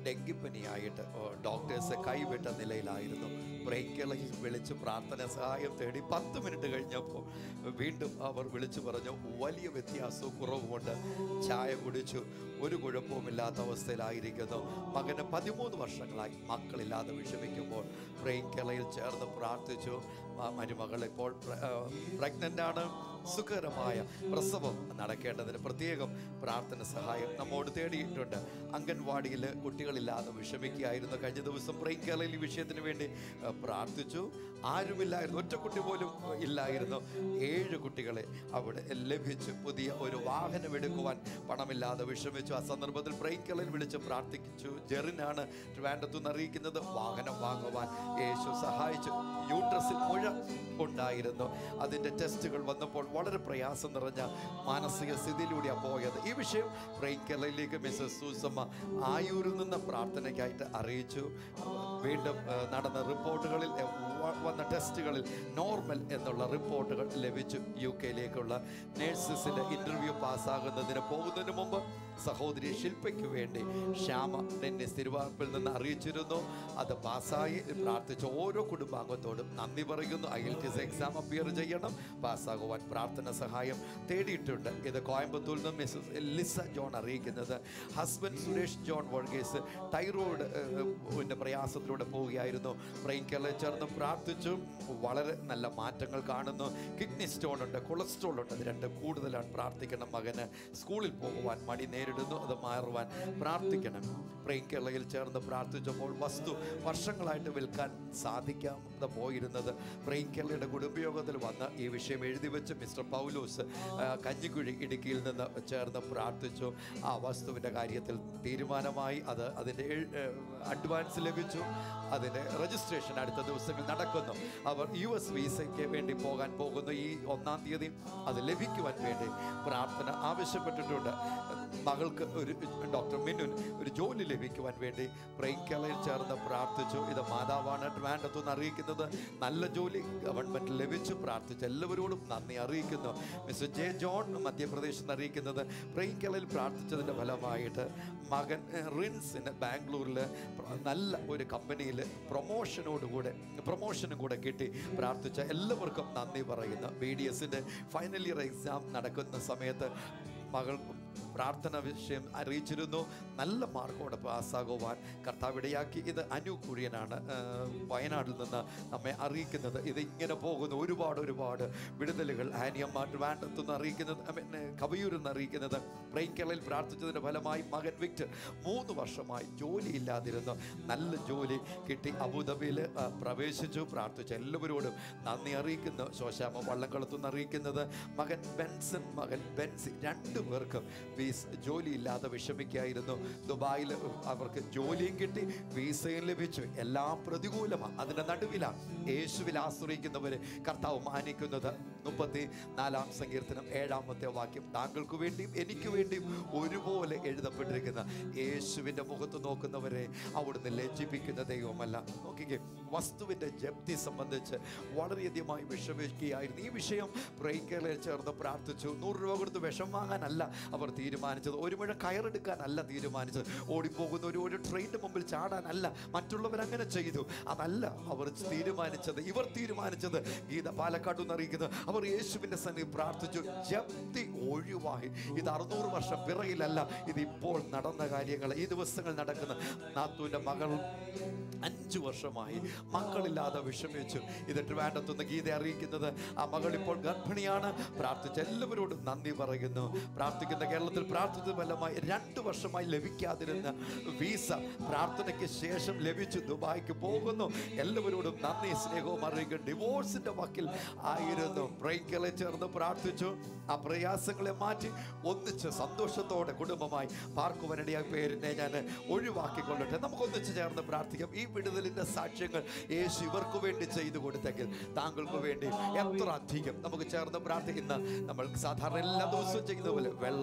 ഡെങ്കിപ്പനിയായിട്ട് doctors കൈവിട്ട നിലയിലായിരുന്നു ബ്രേക്കുകളിൽ വിളിച്ച് പ്രാർത്ഥന സഹായം തേടി പത്ത് മിനിറ്റ് കഴിഞ്ഞപ്പോൾ വീണ്ടും അവർ വിളിച്ചു പറഞ്ഞു വലിയ വ്യത്യാസവും കുറവുമുണ്ട് ചായ കുടിച്ചു ഒരു കുഴപ്പവുമില്ലാത്ത അവസ്ഥയിലായിരിക്കുന്നു മകന് പതിമൂന്ന് വർഷങ്ങളായി മക്കളില്ലാതെ വിഷമിക്കുമ്പോൾ ബ്രെയിൻ ചേർന്ന് പ്രാർത്ഥിച്ചു മ- മരുമകൾ ഇപ്പോൾ പ്രഗ്നൻ്റ് ആണ് സുഖകരമായ പ്രസവം നടക്കേണ്ടതിന് പ്രത്യേകം പ്രാർത്ഥന സഹായം നമ്മോട് തേടിയിട്ടുണ്ട് അംഗൻവാടിയിൽ കുട്ടികളില്ലാതെ വിഷമിക്കുകയായിരുന്നു കഴിഞ്ഞ ദിവസം ബ്രെയിൻ കേരളയിൽ ഈ വിഷയത്തിന് വേണ്ടി ഏഹ്, പ്രാർത്ഥിച്ചു ആരുമില്ലായിരുന്നു ഒറ്റ കുട്ടി പോലും ഇല്ലായിരുന്നു ഏഴ് കുട്ടികളെ അവിടെ ലഭിച്ചു പുതിയ ഒരു വാഹനം എടുക്കുവാൻ പണമില്ലാതെ വിഷമിച്ചു ആ സന്ദർഭത്തിൽ ബ്രെയിൻ കേരളയിൽ വിളിച്ച് പ്രാർത്ഥിച്ചു ജെറിനാണ് ട്രിവാൻഡത്തു നിന്ന് അറിയിക്കുന്നത് വാഹനം വാങ്ങുവാൻ യേശു സഹായിച്ചു യൂട്രസിൽ മുഴ ഉണ്ടായിരുന്നു അതിൻ്റെ ടെസ്റ്റുകൾ വന്നപ്പോൾ വളരെ പ്രയാസം നിറഞ്ഞ മാനസിക സ്ഥിതിയിലൂടെയാണ് പോയത് ഈ വിഷയം ബ്രെയിൻ കേരളയിലേക്ക് മിസ്സസ് സൂസമ്മ ആയൂരിൽ നിന്ന് പ്രാർത്ഥനയ്ക്കായിട്ട് അറിയിച്ചു വീണ്ടും ആ, നടന്ന റിപ്പോർട്ടുകളിൽ ആ, വ- വന്ന ടെസ്റ്റുകളിൽ നോർമൽ എന്നുള്ള റിപ്പോർട്ടുകൾ ലഭിച്ചു യു കെയിലേക്കുള്ള നേഴ്സസിൻ്റെ ഇൻ്റർവ്യൂ പാസ്സാകുന്നതിന് പോകുന്നതിന് മുമ്പ് സഹോദരി ശില്പയ്ക്ക് വേണ്ടി ശ്യാമ ഡെന്നിസ് തിരുവാർപ്പിൽ നിന്ന് അറിയിച്ചിരുന്നു അത് പാസ്സായി പ്രാർത്ഥിച്ച ഓരോ കുടുംബാംഗത്തോടും നന്ദി പറയുന്നു I L T S exam appear ചെയ്യണം പാസ്സാകുവാൻ പ്രാർത്ഥന സഹായം തേടിയിട്ടുണ്ട് ഇത് കോയമ്പത്തൂരിൽ നിന്ന് മിസ്സസ് ലിസ ജോൺ അറിയിക്കുന്നത് ഹസ്ബൻഡ് സുരേഷ് ജോൺ വർഗീസ് തൈറോയിഡ് ൻ്റെ പ്രയാസത്തിലൂടെ പോവുകയായിരുന്നു ബ്രെയിൻ കെയറിൽ ചേർന്ന് പ്രാർത്ഥിച്ചു വളരെ നല്ല മാറ്റങ്ങൾ കാണുന്നു കിഡ്നി സ്റ്റോൺ ഉണ്ട് കൊളസ്ട്രോൾ ഉണ്ട് ഇത് രണ്ട് കൂടുതലാണ് പ്രാർത്ഥിക്കണം മകന് സ്കൂളിൽ പോകുവാൻ മടി നേരിടുന്നു അത് മാറുവാൻ പ്രാർത്ഥിക്കണം ബ്രെയിൻ കേരളയിൽ ചേർന്ന് പ്രാർത്ഥിച്ചപ്പോൾ വസ്തു വർഷങ്ങളായിട്ട് വിൽക്കാൻ സാധിക്കാതെ പോയിരുന്നത് ബ്രെയിൻ കേരളയുടെ കുടുംബയോഗത്തിൽ വന്ന് ഈ വിഷയം എഴുതി വെച്ച് മിസ്റ്റർ പൗലൂസ് ആ, കഞ്ഞിക്കുഴി ഇടുക്കിയിൽ നിന്ന് ചേർന്ന് പ്രാർത്ഥിച്ചു ആ വസ്തുവിൻ്റെ കാര്യത്തിൽ തീരുമാനമായി അത് അതിൻ്റെ എഴ്- ഏ, അഡ്വാൻസ് ലഭിച്ചു അതിൻ്റെ രജിസ്ട്രേഷൻ അടുത്ത ദിവസങ്ങളിൽ നടക്കുന്നു അവർ യു എസ് വിസയ്ക്ക് വേണ്ടി പോകാൻ പോകുന്നു ഈ ഒന്നാം തീയതി അത് ലഭിക്കുവാൻ വേണ്ടി പ്രാർത്ഥന ആവശ്യപ്പെട്ടിട്ടുണ്ട് മകൾക്ക് ഒരു ഡോക്ടർ മിനുൻ ഒരു ജോലി ലഭിക്കുവാൻ വേണ്ടി ബ്രെയിൻ കേളയിൽ ചേർന്ന് പ്രാർത്ഥിച്ചു ഇത് മാതാവാണ് ട്രിവാൻഡത്തു നിന്ന് അറിയിക്കുന്നത് നല്ല ജോലി ഗവൺമെൻറ് ലഭിച്ചു പ്രാർത്ഥിച്ചു എല്ലാവരോടും നന്ദി അറിയിക്കുന്നു മിസ്റ്റർ ജെ ജോൺ മധ്യപ്രദേശിൽ നിന്ന് അറിയിക്കുന്നത് ബ്രെയിൻ കേളയിൽ പ്രാർത്ഥിച്ചതിൻ്റെ ഫലമായിട്ട് മകൻ ഏഹ്, റിൻസിന് ബാംഗ്ലൂരിൽ പ്ര- നല്ല ഒരു കമ്പനിയിൽ പ്രൊമോഷനോടുകൂടെ പ്രൊമോഷനും കൂടെ കിട്ടി പ്രാർത്ഥിച്ച എല്ലാവർക്കും നന്ദി പറയുന്നു ബി ഡി എസിൻ്റെ ഫൈനൽ ഇയർ എക്സാം നടക്കുന്ന സമയത്ത് മകൾ പ്രാർത്ഥന വിഷയം അറിയിച്ചിരുന്നു നല്ല മാർക്കോടെ പാസ്സാകുവാൻ കർത്താവിടയാക്കി ഇത് അനു കുര്യനാണ് ആ, വയനാട്ടിൽ നിന്ന് നമ്മെ അറിയിക്കുന്നത് ഇത് ഇങ്ങനെ പോകുന്നു ഒരുപാട് ഒരുപാട് വിടുതലുകൾ ആനിയമ്മ ട്രിവാൻഡത്തു നിന്ന് അറിയിക്കുന്നത് I mean, കവിയൂരിൽ നിന്ന് അറിയിക്കുന്നത് ബ്രെയിൻ കേരളയിൽ പ്രാർത്ഥിച്ചതിൻ്റെ ഫലമായി മകൻ വിക്ടർ മൂന്ന് വർഷമായി ജോലിയില്ലാതിരുന്നു നല്ല ജോലി കിട്ടി അബുദാബിയിൽ ആ, പ്രവേശിച്ചു പ്രാർത്ഥിച്ച എല്ലാവരോടും നന്ദി അറിയിക്കുന്നു ശോശാമ വള്ളംകളത്തു നിന്ന് അറിയിക്കുന്നത് മകൻ ബെൻസൺ മകൻ ബെൻസി രണ്ടു പേർക്കും വീസ് ജോലിയില്ലാതെ വിഷമിക്കായിരുന്നു ദുബായിൽ അവർക്ക് ജോലിയും കിട്ടി വീസയും ലഭിച്ചു എല്ലാം പ്രതികൂലമാണ് അതിൻ്റെ നടുവിലാണ് യേശുവിൽ ആശ്രയിക്കുന്നവരെ കർത്താവ് മാനിക്കുന്നത് മുപ്പത്തി നാലാം സങ്കീർത്തനം ഏഴാമത്തെ വാക്യം താങ്കൾക്ക് വേണ്ടിയും എനിക്ക് വേണ്ടിയും ഒരുപോലെ എഴുതപ്പെട്ടിരിക്കുന്ന യേശുവിൻ്റെ മുഖത്ത് നോക്കുന്നവരെ അവിടുന്ന് ലജ്ജിപ്പിക്കുന്ന ദൈവമല്ല നോക്കിക്കേ വസ്തുവിൻ്റെ ജപ്തി സംബന്ധിച്ച് വളരെയധികമായി വിഷമിക്കുകയായിരുന്നു ഈ വിഷയം ബ്രേക്കറിൽ ചേർന്ന് പ്രാർത്ഥിച്ചു നൂറ് രൂപ കൊടുത്ത് വിഷം വാങ്ങാനല്ല അവർ തീരുമാനിച്ചത് ഒരു മുഴ കയറെടുക്കാനല്ല തീരുമാനിച്ചത് ഓടിപ്പോകുന്ന ഒരു ഒരു ട്രെയിനിൻ്റെ മുമ്പിൽ ചാടാനല്ല മറ്റുള്ളവർ അങ്ങനെ ചെയ്തു അതല്ല അവർ തീരുമാനിച്ചത് ഇവർ തീരുമാനിച്ചത് ഗീത പാലക്കാട് നിന്ന് അറിയിക്കുന്നത് അവർ യേശുവിൻ്റെ സന്നിധി പ്രാർത്ഥിച്ചു ജപ്തി ഒഴിവായി ഇത് അറുന്നൂറ് വർഷം പിറകിലല്ല ഇത് ഇപ്പോൾ നടന്ന കാര്യങ്ങൾ ഈ ദിവസങ്ങൾ നടക്കുന്ന നാത്തൂൻ്റെ മകൾ അഞ്ചു വർഷമായി മക്കളില്ലാതെ വിഷമിച്ചു ഇത് ട്രിവാൻഡത്തുനിന്ന് ഗീത അറിയിക്കുന്നത് ആ മകൾ ഇപ്പോൾ ഗർഭിണിയാണ് പ്രാർത്ഥിച്ച എല്ലാവരോടും നന്ദി പറയുന്നു പ്രാർത്ഥിക്കുന്ന കേരളത്തിൽ പ്രാർത്ഥിച്ച ഫലമായി രണ്ട് വർഷമായി ലഭിക്കാതിരുന്ന വീസ പ്രാർത്ഥനയ്ക്ക് ശേഷം ലഭിച്ചു ദുബായിക്ക് പോകുന്നു എല്ലാവരോടും നന്ദി സ്നേഹവും അറിയിക്കും ഡിവോഴ്സിന്റെ വക്കിൽ ആയിരുന്നു ബ്രേക്കലെ ചേർന്ന് പ്രാർത്ഥിച്ചു ആ പ്രയാസങ്ങളെ മാറ്റി ഒന്നിച്ച് സന്തോഷത്തോടെ കുടുംബമായി പാർക്കുവനടിയ പേരിനെ ഞാൻ ഒഴിവാക്കിക്കൊള്ളട്ടെ നമുക്ക് ഒന്നിച്ച് ചേർന്ന് പ്രാർത്ഥിക്കാം ഈ വിടുതലിന്റെ സാക്ഷ്യങ്ങൾ യേശു ഇവർക്ക് വേണ്ടി ചെയ്തു കൊടുത്തെങ്കിൽ താങ്കൾക്ക് വേണ്ടി എത്ര അധികം നമുക്ക് ചേർന്ന് പ്രാർത്ഥിക്കുന്ന നമ്മൾ സാധാരണ എല്ലാ ദിവസവും ചെയ്യുന്ന പോലെ വെള്ളം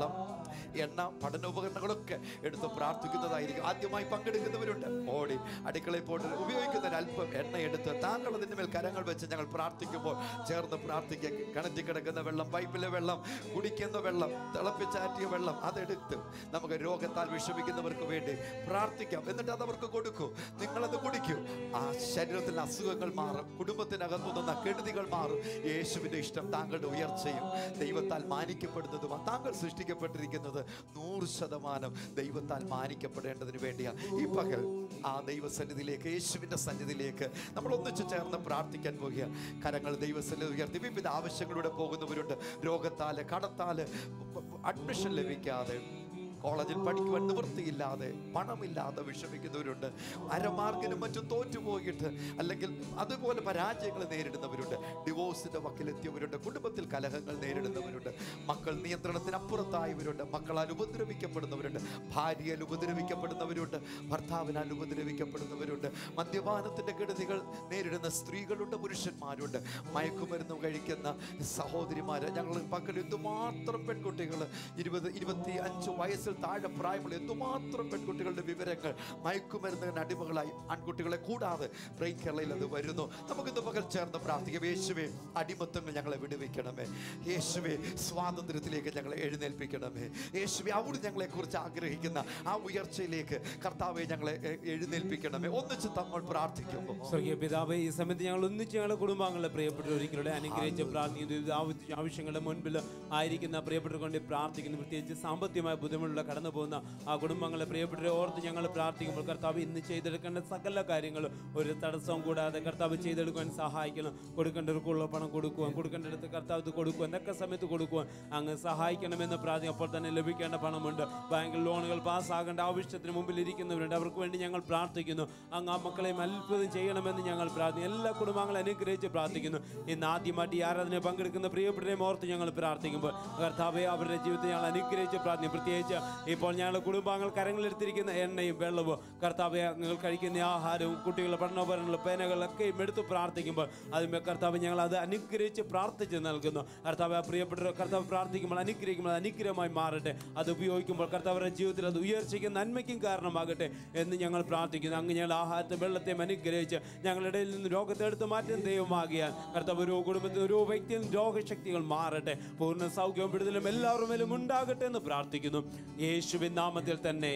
എണ്ണ പഠനോപകരണങ്ങളൊക്കെ എടുത്ത് പ്രാർത്ഥിക്കുന്നതായിരിക്കും ആദ്യമായി പങ്കെടുക്കുന്നവരുണ്ട് ഓടി അടുക്കളയിൽ പോയിട്ട് ഉപയോഗിക്കുന്ന അല്പം എണ്ണ എടുത്ത് താങ്കൾ അതിൻ്റെ മേൽ കരങ്ങൾ വെച്ച് ഞങ്ങൾ പ്രാർത്ഥിക്കുമ്പോൾ ചേർന്ന് പ്രാർത്ഥിക്കുക കിണറ്റി കിടക്കുന്ന വെള്ളം പൈപ്പിലെ വെള്ളം കുടിക്കുന്ന വെള്ളം തിളപ്പിച്ചാറ്റിയ വെള്ളം അതെടുത്ത് നമുക്ക് രോഗത്താൽ വിഷമിക്കുന്നവർക്ക് വേണ്ടി പ്രാർത്ഥിക്കാം എന്നിട്ട് അത് അവർക്ക് കൊടുക്കൂ നിങ്ങളത് കുടിക്കൂ ആ ശരീരത്തിലെ അസുഖങ്ങൾ മാറും കുടുംബത്തിനകത്തു നിന്ന കെടുതികൾ മാറും യേശുവിൻ്റെ ഇഷ്ടം താങ്കളുടെ ഉയർച്ചയും ദൈവത്താൽ മാനിക്കപ്പെടുന്നതും താങ്കൾ സൃഷ്ടിക്കപ്പെട്ടിരിക്കുന്നത് നൂറ് ശതമാനം ദൈവത്താൽ മാനിക്കപ്പെടേണ്ടതിന് വേണ്ടിയാണ് ഈ പകൽ ആ ദൈവസന്നിധിയിലേക്ക് യേശുവിൻ്റെ സന്നിധിയിലേക്ക് നമ്മൾ ഒന്നിച്ച് ചേർന്ന് പ്രാർത്ഥിക്കാൻ പോകുക കരങ്ങൾ ദൈവസന്നിധി ഉയർത്തി വിവിധ ആവശ്യങ്ങളിലൂടെ പോകുന്നവരുണ്ട് രോഗത്താല് കടത്താല് അഡ്മിഷൻ ലഭിക്കാതെ കോളേജിൽ പഠിക്കുവാൻ നിവൃത്തിയില്ലാതെ പണമില്ലാതെ വിഷമിക്കുന്നവരുണ്ട് അരമാർക്കിനും മറ്റും തോറ്റുപോയിട്ട് അല്ലെങ്കിൽ അതുപോലെ പരാജയങ്ങൾ നേരിടുന്നവരുണ്ട് ഡിവോഴ്സിന്റെ വക്കിലെത്തിയവരുണ്ട് കുടുംബത്തിൽ കലഹങ്ങൾ നേരിടുന്നവരുണ്ട് മക്കൾ നിയന്ത്രണത്തിനപ്പുറത്തായവരുണ്ട് മക്കളാൽ ഉപദ്രവിക്കപ്പെടുന്നവരുണ്ട് ഭാര്യയാൽ ഉപദ്രവിക്കപ്പെടുന്നവരുണ്ട് ഭർത്താവിനാൽ ഉപദ്രവിക്കപ്പെടുന്നവരുണ്ട് മദ്യപാനത്തിന്റെ കെടുതികൾ നേരിടുന്ന സ്ത്രീകളുണ്ട് പുരുഷന്മാരുണ്ട് മയക്കുമരുന്ന് കഴിക്കുന്ന സഹോദരിമാര് ഞങ്ങൾ പക്കൽ എന്തുമാത്രം പെൺകുട്ടികൾ ഇരുപത് ഇരുപത്തി അഞ്ച് വയസ്സിൽ താഴെ പ്രായമുള്ള എന്തുമാത്രം പെൺകുട്ടികളുടെ വിവരങ്ങൾ മയക്കുമരുന്നിന് അടിമകളായി ആൺകുട്ടികളെ കൂടാതെ ബ്രെയിൻ കേരളയിൽ അത് വരുന്നു നമുക്ക് ഇന്ന് പകൽ ചേർന്ന് പ്രാർത്ഥിക്കാം യേശുവെ അടിമത്തങ്ങൾ ഞങ്ങളെ വിടുവിക്കണമേ യേശുവെ സ്വാതന്ത്ര്യത്തിലേക്ക് ഞങ്ങളെ എഴുന്നേൽപ്പിക്കണമേ യേശുവെ അവിടെ ഞങ്ങളെ കുറിച്ച് ആഗ്രഹിക്കുന്ന ആ ഉയർച്ചയിലേക്ക് കർത്താവെ ഞങ്ങളെ എ- എഴുന്നേൽപ്പിക്കണമേ ഒന്നിച്ച് തങ്ങൾ പ്രാർത്ഥിക്കുമ്പോൾ സ്വർഗീയ പിതാവേ ഈ സമയത്ത് ഞങ്ങൾ ഒന്നിച്ച് ഞങ്ങളുടെ കുടുംബാംഗങ്ങളെ പ്രിയപ്പെട്ട ഒരിക്കലും അനുഗ്രഹിച്ച് പ്രാർത്ഥിക്കുന്നു വിവിധ ആവശ്യ- ആവശ്യങ്ങളുടെ മുൻപിൽ ആയിരിക്കുന്ന പ്രിയപ്പെട്ടവർക്ക് വേണ്ടി പ്രാർത്ഥിക്കുന്നു പ്രത്യേകിച്ച് സാമ്പത്തികമായ ബുദ്ധിമുട്ടുള്ള കടന്നു പോകുന്ന ആ കുടുംബങ്ങളെ പ്രിയപ്പെട്ടവരെ ഓർത്ത് ഞങ്ങൾ പ്രാർത്ഥിക്കുമ്പോൾ കർത്താവ് ഇന്ന് ചെയ്തെടുക്കേണ്ട സകല കാര്യങ്ങളും ഒരു തടസ്സവും കൂടാതെ കർത്താവ് ചെയ്തെടുക്കുവാൻ സഹായിക്കണം കൊടുക്കേണ്ടവർക്കുള്ള പണം കൊടുക്കുവാൻ കൊടുക്കേണ്ടടുത്ത് കർത്താവ് ഇത് കൊടുക്കുവാൻ എന്നൊക്കെ സമയത്ത് കൊടുക്കുവാൻ അങ്ങ് സഹായിക്കണമെന്ന് പ്രാർത്ഥിക്കും അപ്പോൾ തന്നെ ലഭിക്കേണ്ട പണമുണ്ട് ബാങ്കിൽ ലോണുകൾ പാസ്സാകേണ്ട ആവശ്യത്തിന് മുമ്പിൽ ഇരിക്കുന്നവരുണ്ട് അവർക്ക് വേണ്ടി ഞങ്ങൾ പ്രാർത്ഥിക്കുന്നു അങ്ങ് ആ മക്കളെയും അത്ഭുതം ചെയ്യണമെന്ന് ഞങ്ങൾ പ്രാർത്ഥിക്കുന്നു എല്ലാ കുടുംബാംഗങ്ങളും അനുഗ്രഹിച്ച് പ്രാർത്ഥിക്കുന്നു ഇന്ന് ആദ്യമായിട്ട് ഈ ആരാധന പങ്കെടുക്കുന്ന പ്രിയപ്പെട്ടവരെയും ഓർത്ത് ഞങ്ങൾ പ്രാർത്ഥിക്കുമ്പോൾ കർത്താവെ അവരുടെ ജീവിതത്തെ ഞങ്ങൾ അനുഗ്രഹിച്ച് പ്രാർത്ഥിക്കും പ്രത്യേകിച്ച് ഇപ്പോൾ ഞങ്ങളുടെ കുടുംബാംഗങ്ങൾ കരങ്ങളെടുത്തിരിക്കുന്ന എണ്ണയും വെള്ളവും കർത്താവെ നിങ്ങൾ കഴിക്കുന്ന ആഹാരവും കുട്ടികളുടെ പഠനോപകരണങ്ങളും പേനകളൊക്കെയും എടുത്ത് പ്രാർത്ഥിക്കുമ്പോൾ അതിന്മേൽ കർത്താവ് ഞങ്ങൾ അത് അനുഗ്രഹിച്ച് പ്രാർത്ഥിച്ച് നൽകുന്നു കർത്താവ് ആ പ്രിയപ്പെട്ട കർത്താവ് പ്രാർത്ഥിക്കുമ്പോൾ അനുഗ്രഹിക്കുമ്പോൾ അത് അനുഗ്രഹമായി മാറട്ടെ അത് ഉപയോഗിക്കുമ്പോൾ കർത്താവരുടെ ജീവിതത്തിൽ അത് ഉയർച്ചയ്ക്കും നന്മയ്ക്കും കാരണമാകട്ടെ എന്ന് ഞങ്ങൾ പ്രാർത്ഥിക്കുന്നു അങ്ങ് ഞങ്ങൾ ആഹാരത്തെ വെള്ളത്തെയും അനുഗ്രഹിച്ച് ഞങ്ങളുടെ ഇടയിൽ നിന്ന് രോഗത്തെ എടുത്ത് മാറ്റുന്ന ദൈവമാകിയാൽ കർത്താവ് ഓരോ കുടുംബത്തിൽ ഓരോ വ്യക്തിയും രോഗശക്തികൾ മാറട്ടെ പൂർണ്ണ സൗഖ്യവും വിടുതലും എല്ലാവരും മേലും ഉണ്ടാകട്ടെ എന്ന് പ്രാർത്ഥിക്കുന്നു യേശുവിൻ നാമത്തിൽ തന്നെ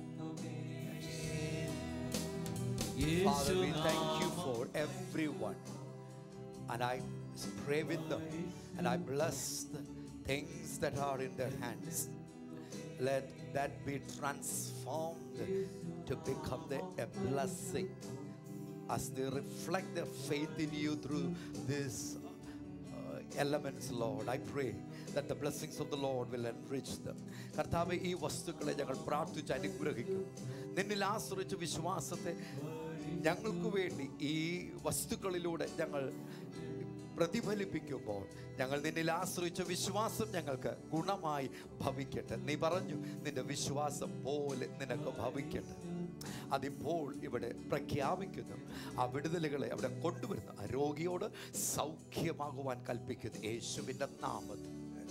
Father, we thank you for everyone. And I pray with them. And I bless the things that are in their hands. Let that be transformed to become the, a blessing as they reflect their faith in you through this uh, elements, Lord. I pray that the blessings of the Lord will enrich them. കർത്താവ് ഈ വസ്തുക്കളെ ഞങ്ങൾ പ്രാർത്ഥിച്ച് അനുഗ്രഹിക്കും നിന്നിൽ ആശ്രയിച്ച വിശ്വാസത്തെ ഞങ്ങൾക്ക് വേണ്ടി ഈ വസ്തുക്കളിലൂടെ ഞങ്ങൾ പ്രതിഫലിപ്പിക്കുമ്പോൾ ഞങ്ങൾ നിന്നിൽ ആശ്രയിച്ച വിശ്വാസം ഞങ്ങൾക്ക് ഗുണമായി ഭവിക്കട്ടെ നീ പറഞ്ഞു നിന്റെ വിശ്വാസം പോലെ നിനക്ക് ഭവിക്കട്ടെ അതിപ്പോൾ ഇവിടെ പ്രഖ്യാപിക്കുന്നു ആ വിടുതലുകളെ അവിടെ കൊണ്ടുവരുന്നു ആ രോഗിയോട് സൗഖ്യമാകുവാൻ കൽപ്പിക്കുന്നു യേശുവിൻ്റെ നാമത്തിൽ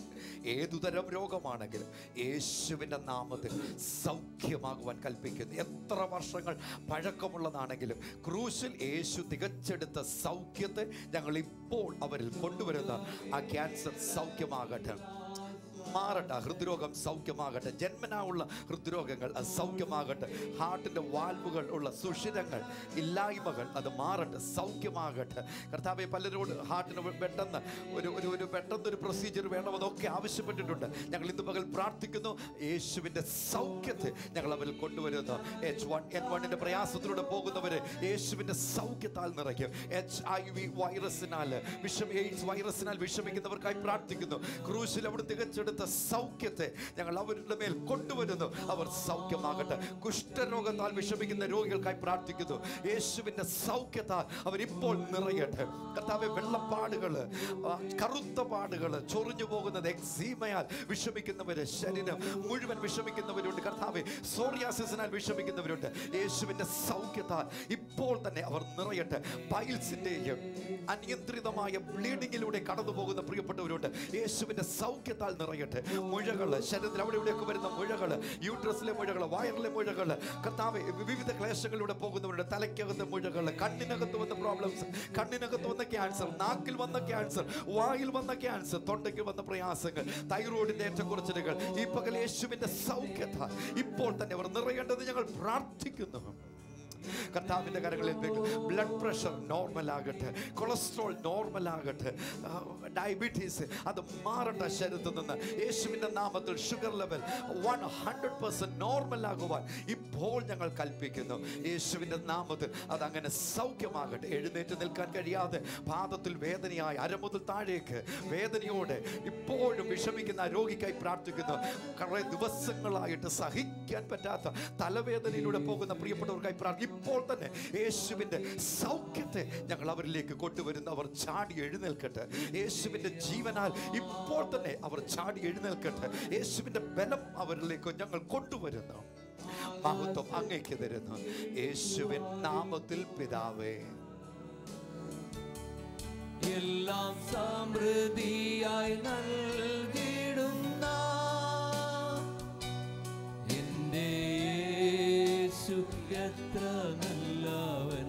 ഏതുതരം രോഗമാണെങ്കിലും യേശുവിൻ്റെ നാമത്തിൽ സൗഖ്യമാകുവാൻ കൽപ്പിക്കുന്നു എത്ര വർഷങ്ങൾ പഴക്കമുള്ളതാണെങ്കിലും ക്രൂശിൽ യേശു തികച്ചെടുത്ത സൗഖ്യത്തെ ഞങ്ങൾ ഇപ്പോൾ അവരിൽ കൊണ്ടുവരുന്ന ആ ക്യാൻസർ സൗഖ്യമാകട്ടെ മാറട്ടെ ഹൃദ്രോഗം സൗഖ്യമാകട്ടെ ജന്മനാ ഉള്ള ഹൃദ്രോഗങ്ങൾ അത് സൗഖ്യമാകട്ടെ ഹാർട്ടിൻ്റെ വാൽവുകൾ ഉള്ള സുഷിരങ്ങൾ ഇല്ലായ്മകൾ അത് മാറട്ടെ സൗഖ്യമാകട്ടെ കർത്താവെ പലരോട് ഹാർട്ടിന് പെട്ടെന്ന് ഒരു ഒരു ഒരു പെട്ടെന്ന് ഒരു പ്രൊസീജിയർ വേണമെന്നൊക്കെ ആവശ്യപ്പെട്ടിട്ടുണ്ട് ഞങ്ങൾ ഇന്ന് പകൽ പ്രാർത്ഥിക്കുന്നു യേശുവിൻ്റെ സൗഖ്യത്തെ ഞങ്ങൾ അവരിൽ കൊണ്ടുവരുന്നു എച്ച് വൺ എൻ വണ്ണിൻ്റെ പ്രയാസത്തിലൂടെ പോകുന്നവരെ യേശുവിൻ്റെ സൗഖ്യത്താൽ നിറയ്ക്കും എച്ച് ഐ വി വൈറസിനാൽ വിഷം എയ്ഡ്സ് വൈറസിനാൽ വിഷമിക്കുന്നവർക്കായി പ്രാർത്ഥിക്കുന്നു ക്രൂശിൽ അവിടെ തികച്ചെടുത്ത സൗഖ്യത്തെ ഞങ്ങൾ അവരുടെ മേൽ കൊണ്ടുവരുന്നു അവർ സൗഖ്യമാകട്ടെ കുഷ്ഠരോഗത്താൽ വിഷമിക്കുന്ന രോഗികൾക്കായി പ്രാർത്ഥിക്കുന്നു യേശുവിൻ്റെ സൗഖ്യത്താൽ അവരിപ്പോൾ നിറയട്ടെ കർത്താവെ വെള്ളപ്പാടുകൾ കറുത്ത പാടുകൾ ചൊറിഞ്ഞു പോകുന്നത് എക്സീമയാൽ വിഷമിക്കുന്നവര് ശരീരം മുഴുവൻ വിഷമിക്കുന്നവരുണ്ട് കർത്താവെ സോറിയാസിസിനാൽ വിഷമിക്കുന്നവരുണ്ട് യേശുവിൻ്റെ സൗഖ്യത്താൽ ഇപ്പോൾ തന്നെ അവർ നിറയട്ടെ പൈൽസിൻ്റെയും അനിയന്ത്രിതമായ ബ്ലീഡിങ്ങിലൂടെ കടന്നു പോകുന്ന പ്രിയപ്പെട്ടവരുണ്ട് യേശുവിൻ്റെ സൗഖ്യത്താൽ നിറയട്ടെ ആകട്ടെ മുഴകൾ ശരീരത്തിൽ അവിടെ ഇവിടെയൊക്കെ വരുന്ന മുഴകൾ യൂട്രസിലെ മുഴകൾ വയറിലെ മുഴകൾ കർത്താവ് വിവിധ ക്ലേശങ്ങളിലൂടെ പോകുന്നവരുടെ തലയ്ക്കകത്തെ മുഴകൾ കണ്ണിനകത്ത് വന്ന പ്രോബ്ലംസ് കണ്ണിനകത്ത് വന്ന ക്യാൻസർ നാക്കിൽ വന്ന ക്യാൻസർ വായിൽ വന്ന ക്യാൻസർ തൊണ്ടയ്ക്ക് വന്ന പ്രയാസങ്ങൾ തൈറോയിഡിന്റെ ഏറ്റക്കുറച്ചിലുകൾ ഈ പകൽ യേശുവിന്റെ സൗഖ്യത ഇപ്പോൾ തന്നെ അവർ നിറയേണ്ടത് ഞങ്ങൾ പ്രാർത്ഥിക്കുന്നു കർത്താവിൻ്റെ കരങ്ങളിൽ ബ്ലഡ് പ്രഷർ നോർമൽ ആകട്ടെ കൊളസ്ട്രോൾ നോർമൽ ആകട്ടെ ഡയബറ്റീസ് അത് മാറട്ടെ ശരീരത്തിൽ നിന്ന് യേശുവിൻ്റെ നാമത്തിൽ sugar level one hundred percent normal ആകുവാൻ ഇപ്പോൾ ഞങ്ങൾ കൽപ്പിക്കുന്നു യേശുവിൻ്റെ നാമത്തിൽ അതങ്ങനെ സൗഖ്യമാകട്ടെ എഴുന്നേറ്റ് നിൽക്കാൻ കഴിയാതെ പാദത്തിൽ വേദനയായി അരമുതൽ താഴേക്ക് വേദനയോടെ ഇപ്പോഴും വിഷമിക്കുന്ന ആ രോഗിക്കായി പ്രാർത്ഥിക്കുന്നു കുറേ ദിവസങ്ങളായിട്ട് സഹിക്കാൻ പറ്റാത്ത തലവേദനയിലൂടെ പോകുന്ന പ്രിയപ്പെട്ടവർക്കായി പ്രാർത്ഥിക്കും ഇപ്പോൾ തന്നെ യേശുവിൻ്റെ സൗഖ്യത്തെ ഞങ്ങൾ അവരിലേക്ക് കൊണ്ടുവരുന്നു അവർ ചാടി എഴുന്നേൽക്കട്ടെ യേശുവിൻ്റെ ജീവനാൽ ഇപ്പോൾ തന്നെ അവർ ചാടി എഴുന്നേൽക്കട്ടെ യേശുവിൻ്റെ ബലം അവരിലേക്ക് ഞങ്ങൾ കൊണ്ടുവരുന്നു മഹത്വം അങ്ങേക്ക് തരുന്നു യേശുവിൻ നാമത്തിൽ പിതാവേ എല്ലാം സമൃദ്ധിയായി നൽകിടുന്ന എൻ്റെ യേശു എത്ര നല്ലവൻ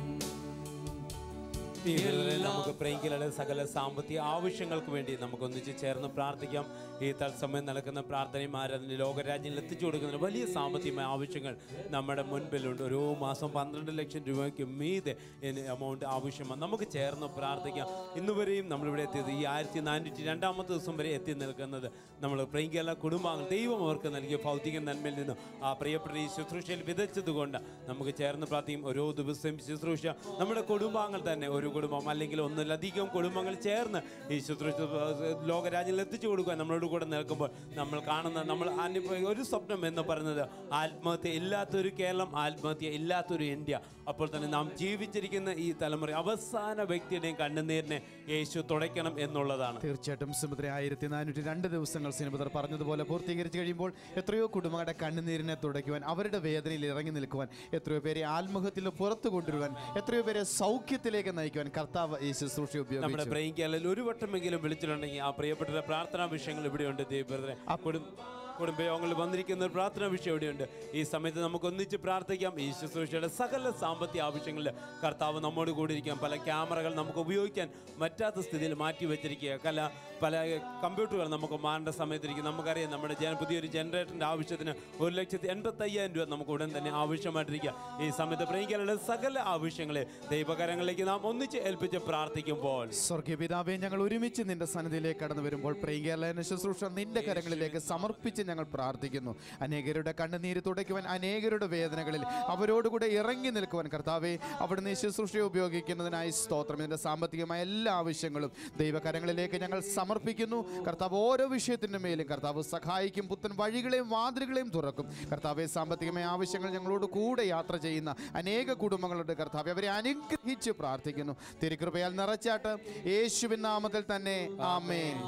ഈ വേളയിൽ നമുക്ക് പ്രിയങ്കരുടെ സകല സാമ്പത്തിക ആവശ്യങ്ങൾക്ക് വേണ്ടി നമുക്ക് ഒന്നിച്ച് ചേർന്ന് പ്രാർത്ഥിക്കാം ഈ തത്സമയം നടക്കുന്ന പ്രാർത്ഥനയും ആരാധന ലോകരാജ്യങ്ങളിൽ എത്തിച്ചു കൊടുക്കുന്ന വലിയ സാമ്പത്തികമായ ആവശ്യങ്ങൾ നമ്മുടെ മുൻപിലുണ്ട് ഓരോ മാസം പന്ത്രണ്ട് ലക്ഷം രൂപയ്ക്ക് മീതെ എമൗണ്ട് ആവശ്യമാണ് നമുക്ക് ചേർന്ന് പ്രാർത്ഥിക്കാം ഇന്ന് വരെയും നമ്മളിവിടെ എത്തിയത് ഈ ആയിരത്തി നാനൂറ്റി രണ്ടാമത്തെ ദിവസം വരെ എത്തി നിൽക്കുന്നത് നമ്മൾ പ്രിയങ്കല കുടുംബാംഗങ്ങൾ ദൈവം അവർക്ക് നൽകിയ ഭൗതിക നന്മയിൽ നിന്നും ആ പ്രിയപ്പെട്ട ഈ ശുശ്രൂഷയിൽ വിതച്ചതുകൊണ്ട് നമുക്ക് ചേർന്ന് പ്രാർത്ഥിക്കും ഓരോ ദിവസവും ശുശ്രൂഷ നമ്മുടെ കുടുംബാംഗങ്ങൾ തന്നെ ഒരു കുടുംബം അല്ലെങ്കിൽ ഒന്നിലധികം കുടുംബങ്ങൾ ചേർന്ന് ഈ ശുശ്രൂഷ ലോകരാജ്യങ്ങളിൽ എത്തിച്ചു കൊടുക്കുക നമ്മളോട് കൂടെ നിൽക്കുമ്പോൾ നമ്മൾ കാണുന്ന നമ്മൾ അനുഭവ ഒരു സ്വപ്നം എന്ന് പറയുന്നത് ആത്മഹത്യ ഇല്ലാത്തൊരു കേരളം ആത്മഹത്യ ഇല്ലാത്തൊരു ഇന്ത്യ അപ്പോൾ തന്നെ നാം ജീവിച്ചിരിക്കുന്ന ഈ തലമുറ അവസാന വ്യക്തിയുടെയും കണ്ണുനീരിനെ യേശു തുടയ്ക്കണം എന്നുള്ളതാണ് തീർച്ചയായിട്ടും സുമിത്ര ആയിരത്തി നാനൂറ്റി രണ്ട് ദിവസങ്ങൾ സിനിമതർ പറഞ്ഞതുപോലെ പൂർത്തീകരിച്ചു കഴിയുമ്പോൾ എത്രയോ കുടുംബങ്ങളുടെ കണ്ണുനീരിനെ തുടയ്ക്കുവാൻ അവരുടെ വേദനയിൽ ഇറങ്ങി നിൽക്കുവാൻ എത്രയോ പേരെ ആത്മഹത്യയിൽ പുറത്തു കൊണ്ടുവരുവാൻ എത്രയോ പേരെ സൗഖ്യത്തിലേക്ക് നയിക്കുവാൻ കർത്താവ് ഈ ശുശ്രൂഷ നമ്മുടെ ഉപയോഗിച്ചു ബ്രെയിൻ ക്യാലിൽ ഒരു വട്ടമെങ്കിലും വിളിച്ചിട്ടുണ്ടെങ്കിൽ ആ പ്രിയപ്പെട്ട പ്രാർത്ഥനാ വിഷയങ്ങൾ ഇവിടെയുണ്ട് ദൈവബ്രദറെ ആ കുടും കുടുംബയോഗങ്ങളിൽ വന്നിരിക്കുന്ന ഒരു പ്രാർത്ഥനാ വിഷയം ഇവിടെയുണ്ട് ഈ സമയത്ത് നമുക്ക് ഒന്നിച്ച് പ്രാർത്ഥിക്കാം ഈ ശുശ്രൂഷയുടെ സകല സാമ്പത്തിക ആവശ്യങ്ങളിൽ കർത്താവ് നമ്മോട് കൂടി ഇരിക്കാം പല ക്യാമറകൾ നമുക്ക് ഉപയോഗിക്കാൻ പറ്റാത്ത സ്ഥിതിയിൽ മാറ്റി വെച്ചിരിക്കുക പല പല കമ്പ്യൂട്ടറുകൾ നമുക്ക് മാറേണ്ട സമയത്തിരിക്കും നമുക്കറിയാം നമ്മുടെ ജന പുതിയൊരു ജനറേറ്ററിൻ്റെ ആവശ്യത്തിന് ഒരു ലക്ഷത്തി എൺപത്തി അയ്യായിരം രൂപ നമുക്ക് ഉടൻ തന്നെ ആവശ്യമായിട്ടിരിക്കുക ഈ സമയത്ത് പ്രേമിക്കാനുള്ള സകല ആവശ്യങ്ങളെ ദൈവകരങ്ങളിലേക്ക് നാം ഒന്നിച്ച് ഏൽപ്പിച്ച് പ്രാർത്ഥിക്കുമ്പോൾ സ്വർഗീയ പിതാവേ ഞങ്ങൾ ഒരുമിച്ച് നിന്റെ സന്നിധിയിലേക്ക് കടന്നു വരുമ്പോൾ പ്രിയങ്കേരളന ശുശ്രൂഷ നിന്റെ കരങ്ങളിലേക്ക് സമർപ്പിച്ച് ഞങ്ങൾ പ്രാർത്ഥിക്കുന്നു അനേകരുടെ കണ്ണുനീര് തുടയ്ക്കുവാൻ അനേകരുടെ വേദനകളിൽ അവരോടുകൂടെ ഇറങ്ങി നിൽക്കുവാൻ കർത്താവെ അവിടുന്ന് ഈ ശുശ്രൂഷയെ ഉപയോഗിക്കുന്നതിനായി സ്തോത്രം ഇതിന്റെ സാമ്പത്തികമായ എല്ലാ ആവശ്യങ്ങളും ദൈവകരങ്ങളിലേക്ക് ഞങ്ങൾ സമർപ്പിക്കുന്നു കർത്താവ് ഓരോ വിഷയത്തിൻ്റെ മേലും കർത്താവ് സഹായിക്കും പുത്തൻ വഴികളെയും വാതിലുകളെയും തുറക്കും കർത്താവെ സാമ്പത്തികമായ ആവശ്യങ്ങൾ ഞങ്ങളോട് കൂടെ യാത്ര ചെയ്യുന്ന അനേക കുടുംബങ്ങളുണ്ട് കർത്താവെ അവരെ അനുഗ്രഹിച്ച് പ്രാർത്ഥിക്കുന്നു തിരുകൃപയാൽ നിറച്ചാട്ട് യേശുവിൻ നാമത്തിൽ തന്നെ ആമേൻ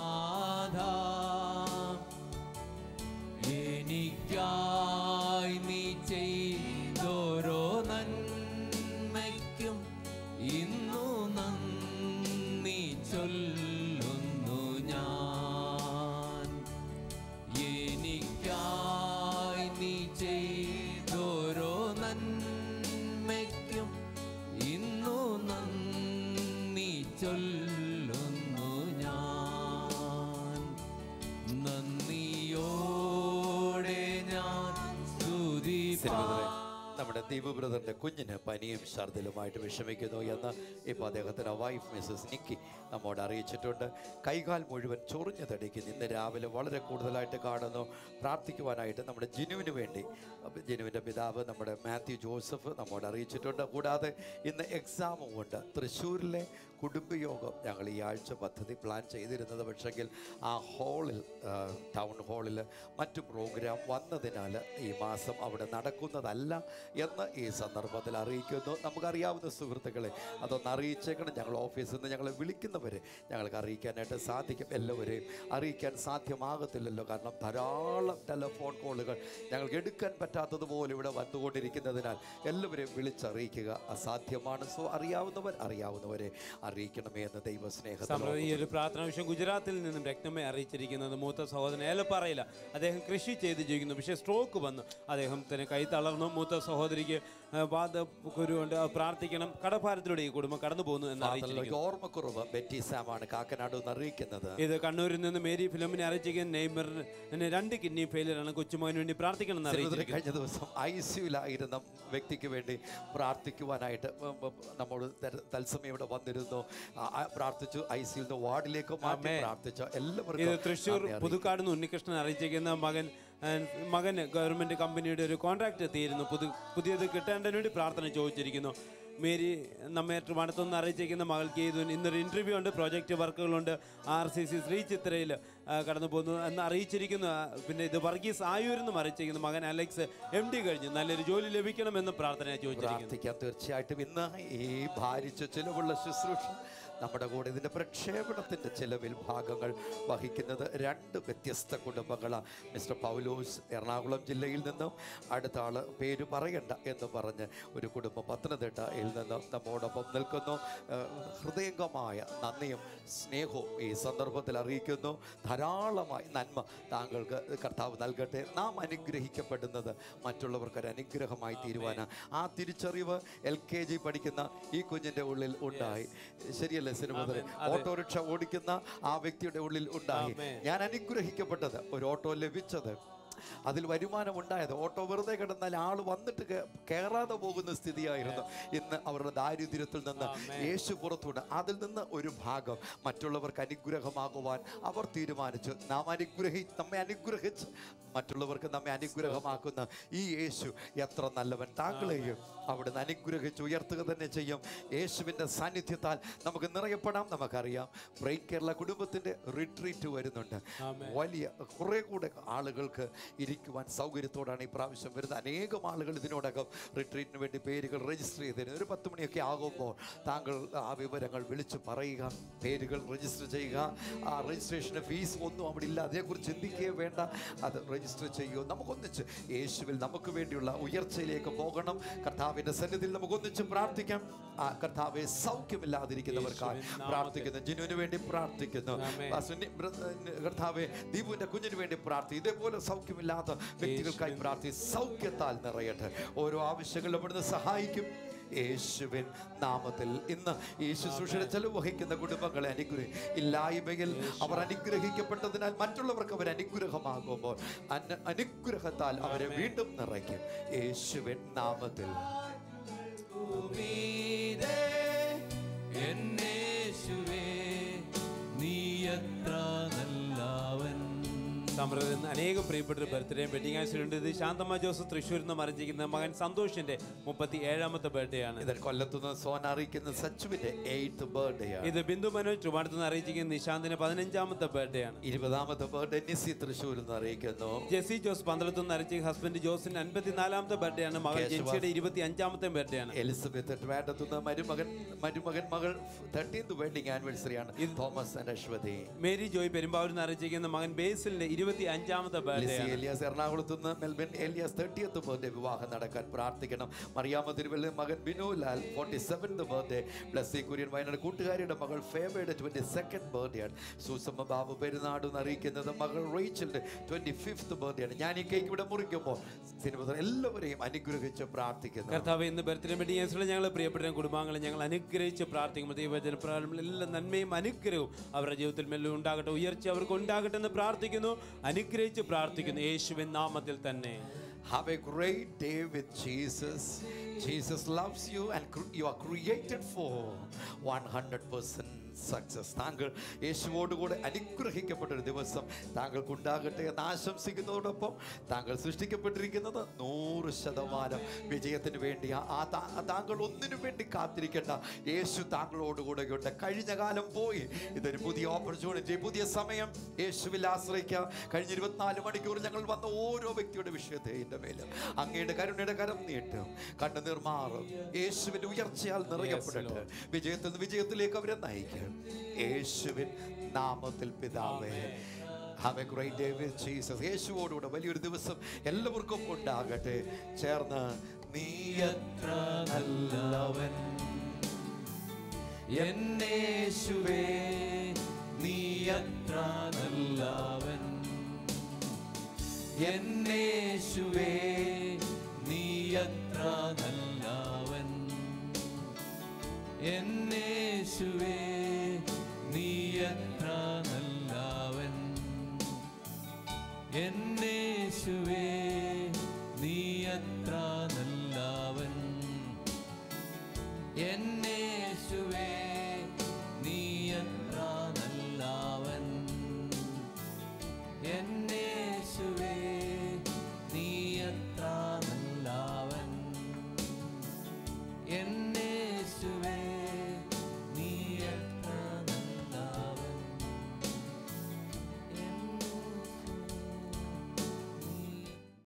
ആധാം എനിക്കായി നീ ചെയ്തോരോ നന്മയ്ക്കും ഇന്നു നന്ദി ചൊല്ലുന്നു ഞാൻ എനിക്കായി നീ ചെയ്തോരോ നന്മയ്ക്കും ഇന്നു നന്ദി ചൊല്ലുന്നു ഞാൻ നന്ദിയോടെ ഞാൻ സ്തുതി സിനിമകളെ നമ്മുടെ ദീപു ബ്രദറിന്റെ കുഞ്ഞിന് പനിയും ഛർദിലുമായിട്ട് വിഷമിക്കുന്നു എന്ന് ഇപ്പോൾ അദ്ദേഹത്തിൻ്റെ വൈഫ് മിസ്സസ് നിക്കി നമ്മോട് അറിയിച്ചിട്ടുണ്ട് കൈകാൽ മുഴുവൻ ചൊറിഞ്ഞു തടിക്കുന്നു ഇന്ന് രാവിലെ വളരെ കൂടുതലായിട്ട് കാണുന്നു പ്രാർത്ഥിക്കുവാനായിട്ട് നമ്മുടെ ജിനുവിന് വേണ്ടി അപ്പൊ ജിനുവിൻ്റെ പിതാവ് നമ്മുടെ മാത്യു ജോസഫ് നമ്മോട് അറിയിച്ചിട്ടുണ്ട് കൂടാതെ ഇന്ന് എക്സാമും ഉണ്ട് തൃശ്ശൂരിലെ കുടുംബയോഗം ഞങ്ങൾ ഈ ആഴ്ച പദ്ധതി പ്ലാൻ ചെയ്തിരുന്നത് പക്ഷെങ്കിൽ ആ ഹാളിൽ ടൗൺ ഹാളിൽ മറ്റു പ്രോഗ്രാം വന്നതിനാൽ ഈ മാസം അവിടെ നടക്കുന്നതല്ല എന്ന് എന്ന് ഈ സന്ദർഭത്തിൽ അറിയിക്കുന്നു നമുക്കറിയാവുന്ന സുഹൃത്തുക്കളെ അതൊന്ന് അറിയിച്ചേക്കണം ഞങ്ങൾ ഓഫീസിൽ നിന്ന് ഞങ്ങളെ വിളിക്കുന്നവരെ ഞങ്ങൾക്ക് അറിയിക്കാനായിട്ട് സാധിക്കും എല്ലാവരെയും അറിയിക്കാൻ സാധ്യമാകത്തില്ലല്ലോ കാരണം ധാരാളം ടെലിഫോൺ കോളുകൾ ഞങ്ങൾക്ക് എടുക്കാൻ പറ്റാത്തതുപോലെ ഇവിടെ വന്നുകൊണ്ടിരിക്കുന്നതിനാൽ എല്ലാവരെയും വിളിച്ചറിയിക്കുക അസാധ്യമാണ് സോ അറിയാവുന്നവർ അറിയാവുന്നവരെ അറിയിക്കണമേ എന്ന് ദൈവസ്നേഹത്തിൽ സമൃദ്ധി ഈ ഒരു പ്രാർത്ഥന വിഷയം ഗുജറാത്തിൽ നിന്നും രക്തമേ അറിയിച്ചിരിക്കുന്നത് മൂത്ത സഹോദരൻ ഏലപ്പാറയില്ല അദ്ദേഹം കൃഷി ചെയ്ത് ജീവിക്കുന്നു പക്ഷേ സ്ട്രോക്ക് വന്നു അദ്ദേഹത്തിന് കൈ തളർന്നു മൂത്ത സഹോദരിക്ക് ആ, വാതക്കുരു കൊണ്ട് പ്രാർത്ഥിക്കണം കടഭാരത്തിലൂടെ ഈ കുടുംബം കടന്നു പോകുന്നു എന്ന് അറിയിച്ചിരിക്കുന്നു ഓർമ്മക്കുറവ് ബെറ്റി സാമാണ് കാക്കനാട് എന്ന് അറിയിക്കുന്നത് ഇത് കണ്ണൂരിൽ നിന്ന് മേരി ഫിലിമിനെ അറിയിച്ചിരിക്കുന്ന നെയ്മറിന് രണ്ട് കിഡ്നി ഫെയിലിയർ ആണ് കൊച്ചുമോന് വേണ്ടി പ്രാർത്ഥിക്കണം എന്ന് സഹോദരൻ അറിയിച്ചിരിക്കുന്നു കഴിഞ്ഞ ദിവസം ഐ സിയുലായിരുന്ന വ്യക്തിക്ക് വേണ്ടി പ്രാർത്ഥിക്കുവാനായിട്ട് ഉം, ഉം, നമ്മോട് തര- തത്സമയം ഇവിടെ വന്നിരുന്നു ആ, ആ, പ്രാർത്ഥിച്ചു ഐ സിയിൽ നിന്ന് വാർഡിലേക്ക് മാറ്റി ആമേൻ. പ്രാർത്ഥിച്ചു ഇത് എല്ലാവർക്കും തൃശ്ശൂർ നന്ദി അറിയിക്കുന്നു. പുതുക്കാട് നിന്ന് ഉണ്ണികൃഷ്ണൻ അറിയിച്ചിരിക്കുന്ന മകൻ ആ, മകന് ഗവൺമെന്റ് കമ്പനിയുടെ ഒരു കോൺട്രാക്ട് എത്തിയിരുന്നു പുതു പുതിയത് കിട്ടേണ്ടതിന് വേണ്ടി പ്രാർത്ഥന ചോദിച്ചിരിക്കുന്നു മേരി നമ്മെ ട്രിവാണത്തുനിന്ന് അറിയിച്ചിരിക്കുന്ന മകൾക്ക് ഇത് ഇന്നൊരു ഇന്റർവ്യൂ ഉണ്ട് പ്രോജക്റ്റ് വർക്കുകളുണ്ട് ആർ സി സി ശ്രീ ചിത്രയിൽ കടന്നു പോകുന്നു എന്ന് അറിയിച്ചിരിക്കുന്നു ആ, പിന്നെ ഇത് വർഗീസ് ആയൂരെന്നും അറിയിച്ചിരിക്കുന്നു മകൻ അലക്സ് എം ഡി കഴിഞ്ഞു നല്ലൊരു ജോലി ലഭിക്കണമെന്ന് പ്രാർത്ഥന ചോദിച്ചിരിക്കുന്നു പ്രാർത്ഥിക്കാം തീർച്ചയായിട്ടും ഇന്ന് ഈ ഭാരിച്ച ചിലവുള്ള ശുശ്രൂഷ നമ്മുടെ കൂടെ ഇതിന്റെ പ്രക്ഷേപണത്തിന്റെ ചിലവിൽ ഭാഗങ്ങൾ വഹിക്കുന്നത് രണ്ട് വ്യത്യസ്ത കുടുംബങ്ങളാണ് മിസ്റ്റർ പൗലോസ് എറണാകുളം ജില്ലയിൽ നിന്നും അടുത്ത ആള് പേര് പറയണ്ട എന്ന് പറഞ്ഞ് ഒരു കുടുംബം പത്തനംതിട്ടയിൽ നിന്നും നമ്മോടൊപ്പം നിൽക്കുന്നു ഏഹ് ഹൃദയംഗമായ നന്ദിയും സ്നേഹവും ഈ സന്ദർഭത്തിൽ അറിയിക്കുന്നു ധാരാളമായി നന്മ താങ്കൾക്ക് കർത്താവ് നൽകട്ടെ നാം അനുഗ്രഹിക്കപ്പെടുന്നത് മറ്റുള്ളവർക്ക് ഒരു അനുഗ്രഹമായി തീരുവാനാണ് ആ തിരിച്ചറിവ് എൽ കെ ജി പഠിക്കുന്ന ഈ കുഞ്ഞിൻ്റെ ഉള്ളിൽ ഉണ്ടായി ശരിയല്ലേ സിനിമ ഓട്ടോറിക്ഷ ഓടിക്കുന്ന ആ വ്യക്തിയുടെ ഉള്ളിൽ ഉണ്ടായി ഞാൻ അനുഗ്രഹിക്കപ്പെട്ടത് ഒരു ഓട്ടോ ലഭിച്ചത് അതിൽ വരുമാനം ഉണ്ടായത് ഓട്ടോ വെറുതെ കിടന്നാൽ ആൾ വന്നിട്ട് കേ- കയറാതെ പോകുന്ന സ്ഥിതിയായിരുന്നു ഇന്ന് അവരുടെ ദാരിദ്ര്യത്തിൽ നിന്ന് യേശു പുറത്തുണ്ട് അതിൽ നിന്ന് ഒരു ഭാഗം മറ്റുള്ളവർക്ക് അനുഗ്രഹമാകുവാൻ അവർ തീരുമാനിച്ചു നാം അനുഗ്രഹി നമ്മെ അനുഗ്രഹിച്ച് മറ്റുള്ളവർക്ക് നമ്മെ അനുഗ്രഹമാക്കുന്ന ഈ യേശു എത്ര നല്ലവൻ താങ്കളെയും അവിടുന്ന് അനുഗ്രഹിച്ച് ഉയർത്തുക തന്നെ ചെയ്യും യേശുവിൻ്റെ സാന്നിധ്യത്താൽ നമുക്ക് നിറയപ്പെടാം നമുക്കറിയാം ബ്രേക്ക് കേരള കുടുംബത്തിൻ്റെ റിട്രീറ്റ് വരുന്നുണ്ട് വലിയ കുറെ കൂടെ ആളുകൾക്ക് ഇരിക്കുവാൻ സൗകര്യത്തോടാണ് ഈ പ്രാവശ്യം വരുന്നത് അനേകം ആളുകൾ ഇതിനോടകം റിട്രീറ്റിന് വേണ്ടി പേരുകൾ രജിസ്റ്റർ ചെയ്തിരുന്നു ഒരു പത്ത് മണിയൊക്കെ ആകുമ്പോൾ താങ്കൾ ആ വിവരങ്ങൾ വിളിച്ചു പറയുക പേരുകൾ രജിസ്റ്റർ ചെയ്യുക ആ രജിസ്ട്രേഷന് ഫീസ് ഒന്നും അവിടെ ഇല്ല അതേക്കുറിച്ച് ചിന്തിക്കുകയേ വേണ്ട അത് രജിസ്റ്റർ ചെയ്യൂ നമുക്കൊന്നിച്ച് യേശുവിൽ നമുക്ക് വേണ്ടിയുള്ള ഉയർച്ചയിലേക്ക് പോകണം കർത്താവിൻ്റെ സന്നിധിയിൽ നമുക്കൊന്നിച്ച് പ്രാർത്ഥിക്കാം ആ കർത്താവെ സൗഖ്യമില്ലാതിരിക്കുന്നവർക്കായി പ്രാർത്ഥിക്കുന്നു ജിനുവിന് വേണ്ടി പ്രാർത്ഥിക്കുന്നു ആ സുന്നി- ബ്ര- കർത്താവെ ദീപുവിന്റെ കുഞ്ഞിന് വേണ്ടി പ്രാർത്ഥി ഇതേപോലെ സൗഖ്യമില്ലാത്ത വ്യക്തികൾക്കായി പ്രാർത്ഥി സൗഖ്യത്താൽ നിറയട്ടെ ഓരോ ആവശ്യങ്ങളും അവിടുന്ന് സഹായിക്കും യേശുവിൻ നാമത്തിൽ ഇന്ന് ഈ ശുശ്രൂഷയുടെ ചെലവ് വഹിക്കുന്ന കുടുംബങ്ങളെ അനുഗ്രഹി ഇല്ലായ്മയിൽ അവർ അനുഗ്രഹിക്കപ്പെട്ടതിനാൽ മറ്റുള്ളവർക്ക് അവർ അനുഗ്രഹമാകുമ്പോൾ അന- അനുഗ്രഹത്താൽ അവരെ വീണ്ടും നിറയ്ക്കും യേശുവിൻ നാമത്തിൽ ഭൂമിയിലെ എന്നേശുവേ നീ എത്ര നല്ലവൻ സമൃദ്ധി അനേകം പ്രിയപ്പെട്ട ബർത്ത്ഡേ വെഡിങ് ആനിവേഴ്സറി ഇത് ശാന്തമ്മ ജോസഫ് തൃശ്ശൂരിൽ നിന്ന് മറിഞ്ഞിരിക്കുന്ന മകൻ സന്തോഷിന്റെ മുപ്പത്തി ഏഴാമത്തെ ബർത്ത്ഡേ ആണ് ഇത് കൊല്ലത്തുനിന്ന് സോന അറിയിക്കുന്ന സച്ചുവിന്റെ എയ്ത്ത് ബർത്ത്ഡേ ആണ് ഇത് ബിന്ദു മനോജ് ട്രിവാണ്ടത്ത് നിന്ന് അറിയിച്ചിരിക്കുന്ന നിശാന്തിന്റെ പതിനഞ്ചാമത്തെ ബർത്ത്ഡേ ആണ് ഇരുപതാമത്തെ ബർത്ത്ഡേ നിസി തൃശ്ശൂരിൽ നിന്ന് അറിയിക്കുന്നു ജെസി ജോസ് പന്തളത്തു നിന്ന് അറിയിച്ച ഹസ്ബൻഡ് ജോസിന്റെ അൻപത്തിനാലാമത്തെ ബർത്ത്ഡേ ആണ് മകൾ കേശവ. ജെൻസിയുടെ ഇരുപത്തി അഞ്ചാമത്തെ ബർത്ത്ഡേ ആണ് എലിസബത്ത് ട്രിവാൻഡത്തുനിന്ന് മരുമകൻ മരുമകൻ മകൾ തേർട്ടീൻത് വെഡിങ് ആനിവേഴ്സറി ആണ് തോമസ് ആൻഡ് അശ്വതി മേരി ജോയ് പെരുമ്പാവൂരിൽ നിന്ന് അറിയിച്ചിരിക്കുന്ന മകൻ ബേസിലിന്റെ ഇരുപത്തി അഞ്ചാമത്തെ ബർത്ത്ഡേ ലിസി ആണ് എലിയാസ് എറണാകുളത്ത് നിന്ന് മെൽബിൻ എലിയാസ് തേർട്ടിയത്ത് ബർത്ത്ഡേ വിവാഹം നടക്കാൻ പ്രാർത്ഥിക്കണം മറിയാമ്മ തിരുവല്ല മകൻ Binu Lal forty seventh birthday Blessy Kurian Wayanad കൂട്ടുകാരിയുടെ മകൾ ഫേവയുടെ ട്വന്റി സെക്കൻഡ് ബർത്ത്ഡേ ആണ് സൂസമ്മ ബാബു പെരുന്നാട് എന്ന് അറിയിക്കുന്നത് മകൾ റേച്ചലിന്റെ ട്വന്റി ഫിഫ്ത്ത് ബർത്ത്ഡേ ആണ് ഞാൻ ഈ കേക്ക് ഇവിടെ മുറിക്കുമ്പോൾ സിനിമ എല്ലാവരെയും അനുഗ്രഹിച്ച് പ്രാർത്ഥിക്കുന്നു കർത്താവ് ഇന്ന് ബർത്ത്ഡേ വെഡിങ് ആനിവേഴ്സറി ഞങ്ങൾ പ്രിയപ്പെട്ട കുടുംബാംഗങ്ങളെ ഞങ്ങൾ അനുഗ്രഹിച്ച് പ്രാർത്ഥിക്കുമ്പോൾ ദൈവജന പ്രാരംഭം എല്ലാ നന്മയും അനുഗ്രഹവും അവരുടെ ജീവിതത്തിൽ മെല്ലെ ഉണ്ടാകട്ടെ ഉയർച്ച അവർക്ക് ഉണ്ടാകട്ടെ എന്ന് പ്രാർത്ഥിക്കുന്നു അനുഗ്രഹിച്ച് പ്രാർത്ഥിക്കുന്നു യേശുവിൻ നാമത്തിൽ തന്നെ Have a great day with Jesus. Jesus loves you and cr- you are created for 100% success താങ്കൾ യേശുവോടുകൂടെ അനുഗ്രഹിക്കപ്പെട്ട ഒരു ദിവസം താങ്കൾക്കുണ്ടാകട്ടെ എന്ന് ആശംസിക്കുന്നതോടൊപ്പം താങ്കൾ സൃഷ്ടിക്കപ്പെട്ടിരിക്കുന്നത് നൂറ് ശതമാനം വിജയത്തിന് വേണ്ടി ആ- ആ താ- താങ്കൾ ഒന്നിനു വേണ്ടി കാത്തിരിക്കേണ്ട യേശു താങ്കളോടുകൂടെ ഉണ്ട് കഴിഞ്ഞ കാലം പോയി ഇതൊരു പുതിയ ഓപ്പർച്യൂണിറ്റി പുതിയ സമയം യേശുവിൽ ആശ്രയിക്കുക കഴിഞ്ഞ ഇരുപത്തിനാല് മണിക്കൂർ ഞങ്ങൾ വന്ന ഓരോ വ്യക്തിയുടെ വിഷയത്തിന്റെ മേലും അങ്ങയുടെ കരുണയുടെ കരം നീട്ടും കണ്ണുനീർ മാറും യേശുവിന്റെ ഉയർച്ചയാൽ നിറയപ്പെടട്ടെ വിജയത്തിൽ നിന്ന് വിജയത്തിലേക്ക് അവരെ നയിക്കും യേശുവിൻ നാമത്തിൽ പിതാവേ have a great day with Jesus യേശുവോടുകൂടെ വലിയൊരു ദിവസം എല്ലാവർക്കും ഉണ്ടാകട്ടെ ചേർന്ന് നീ എത്ര നല്ലവൻ എന്നേശുവേ നീ എത്ര നല്ലവൻ എന്നേശുവേ നീ എത്ര നല്ലവൻ എന്നേശുവേ നീ എത്ര നല്ലവൻ എന്നേശുവേ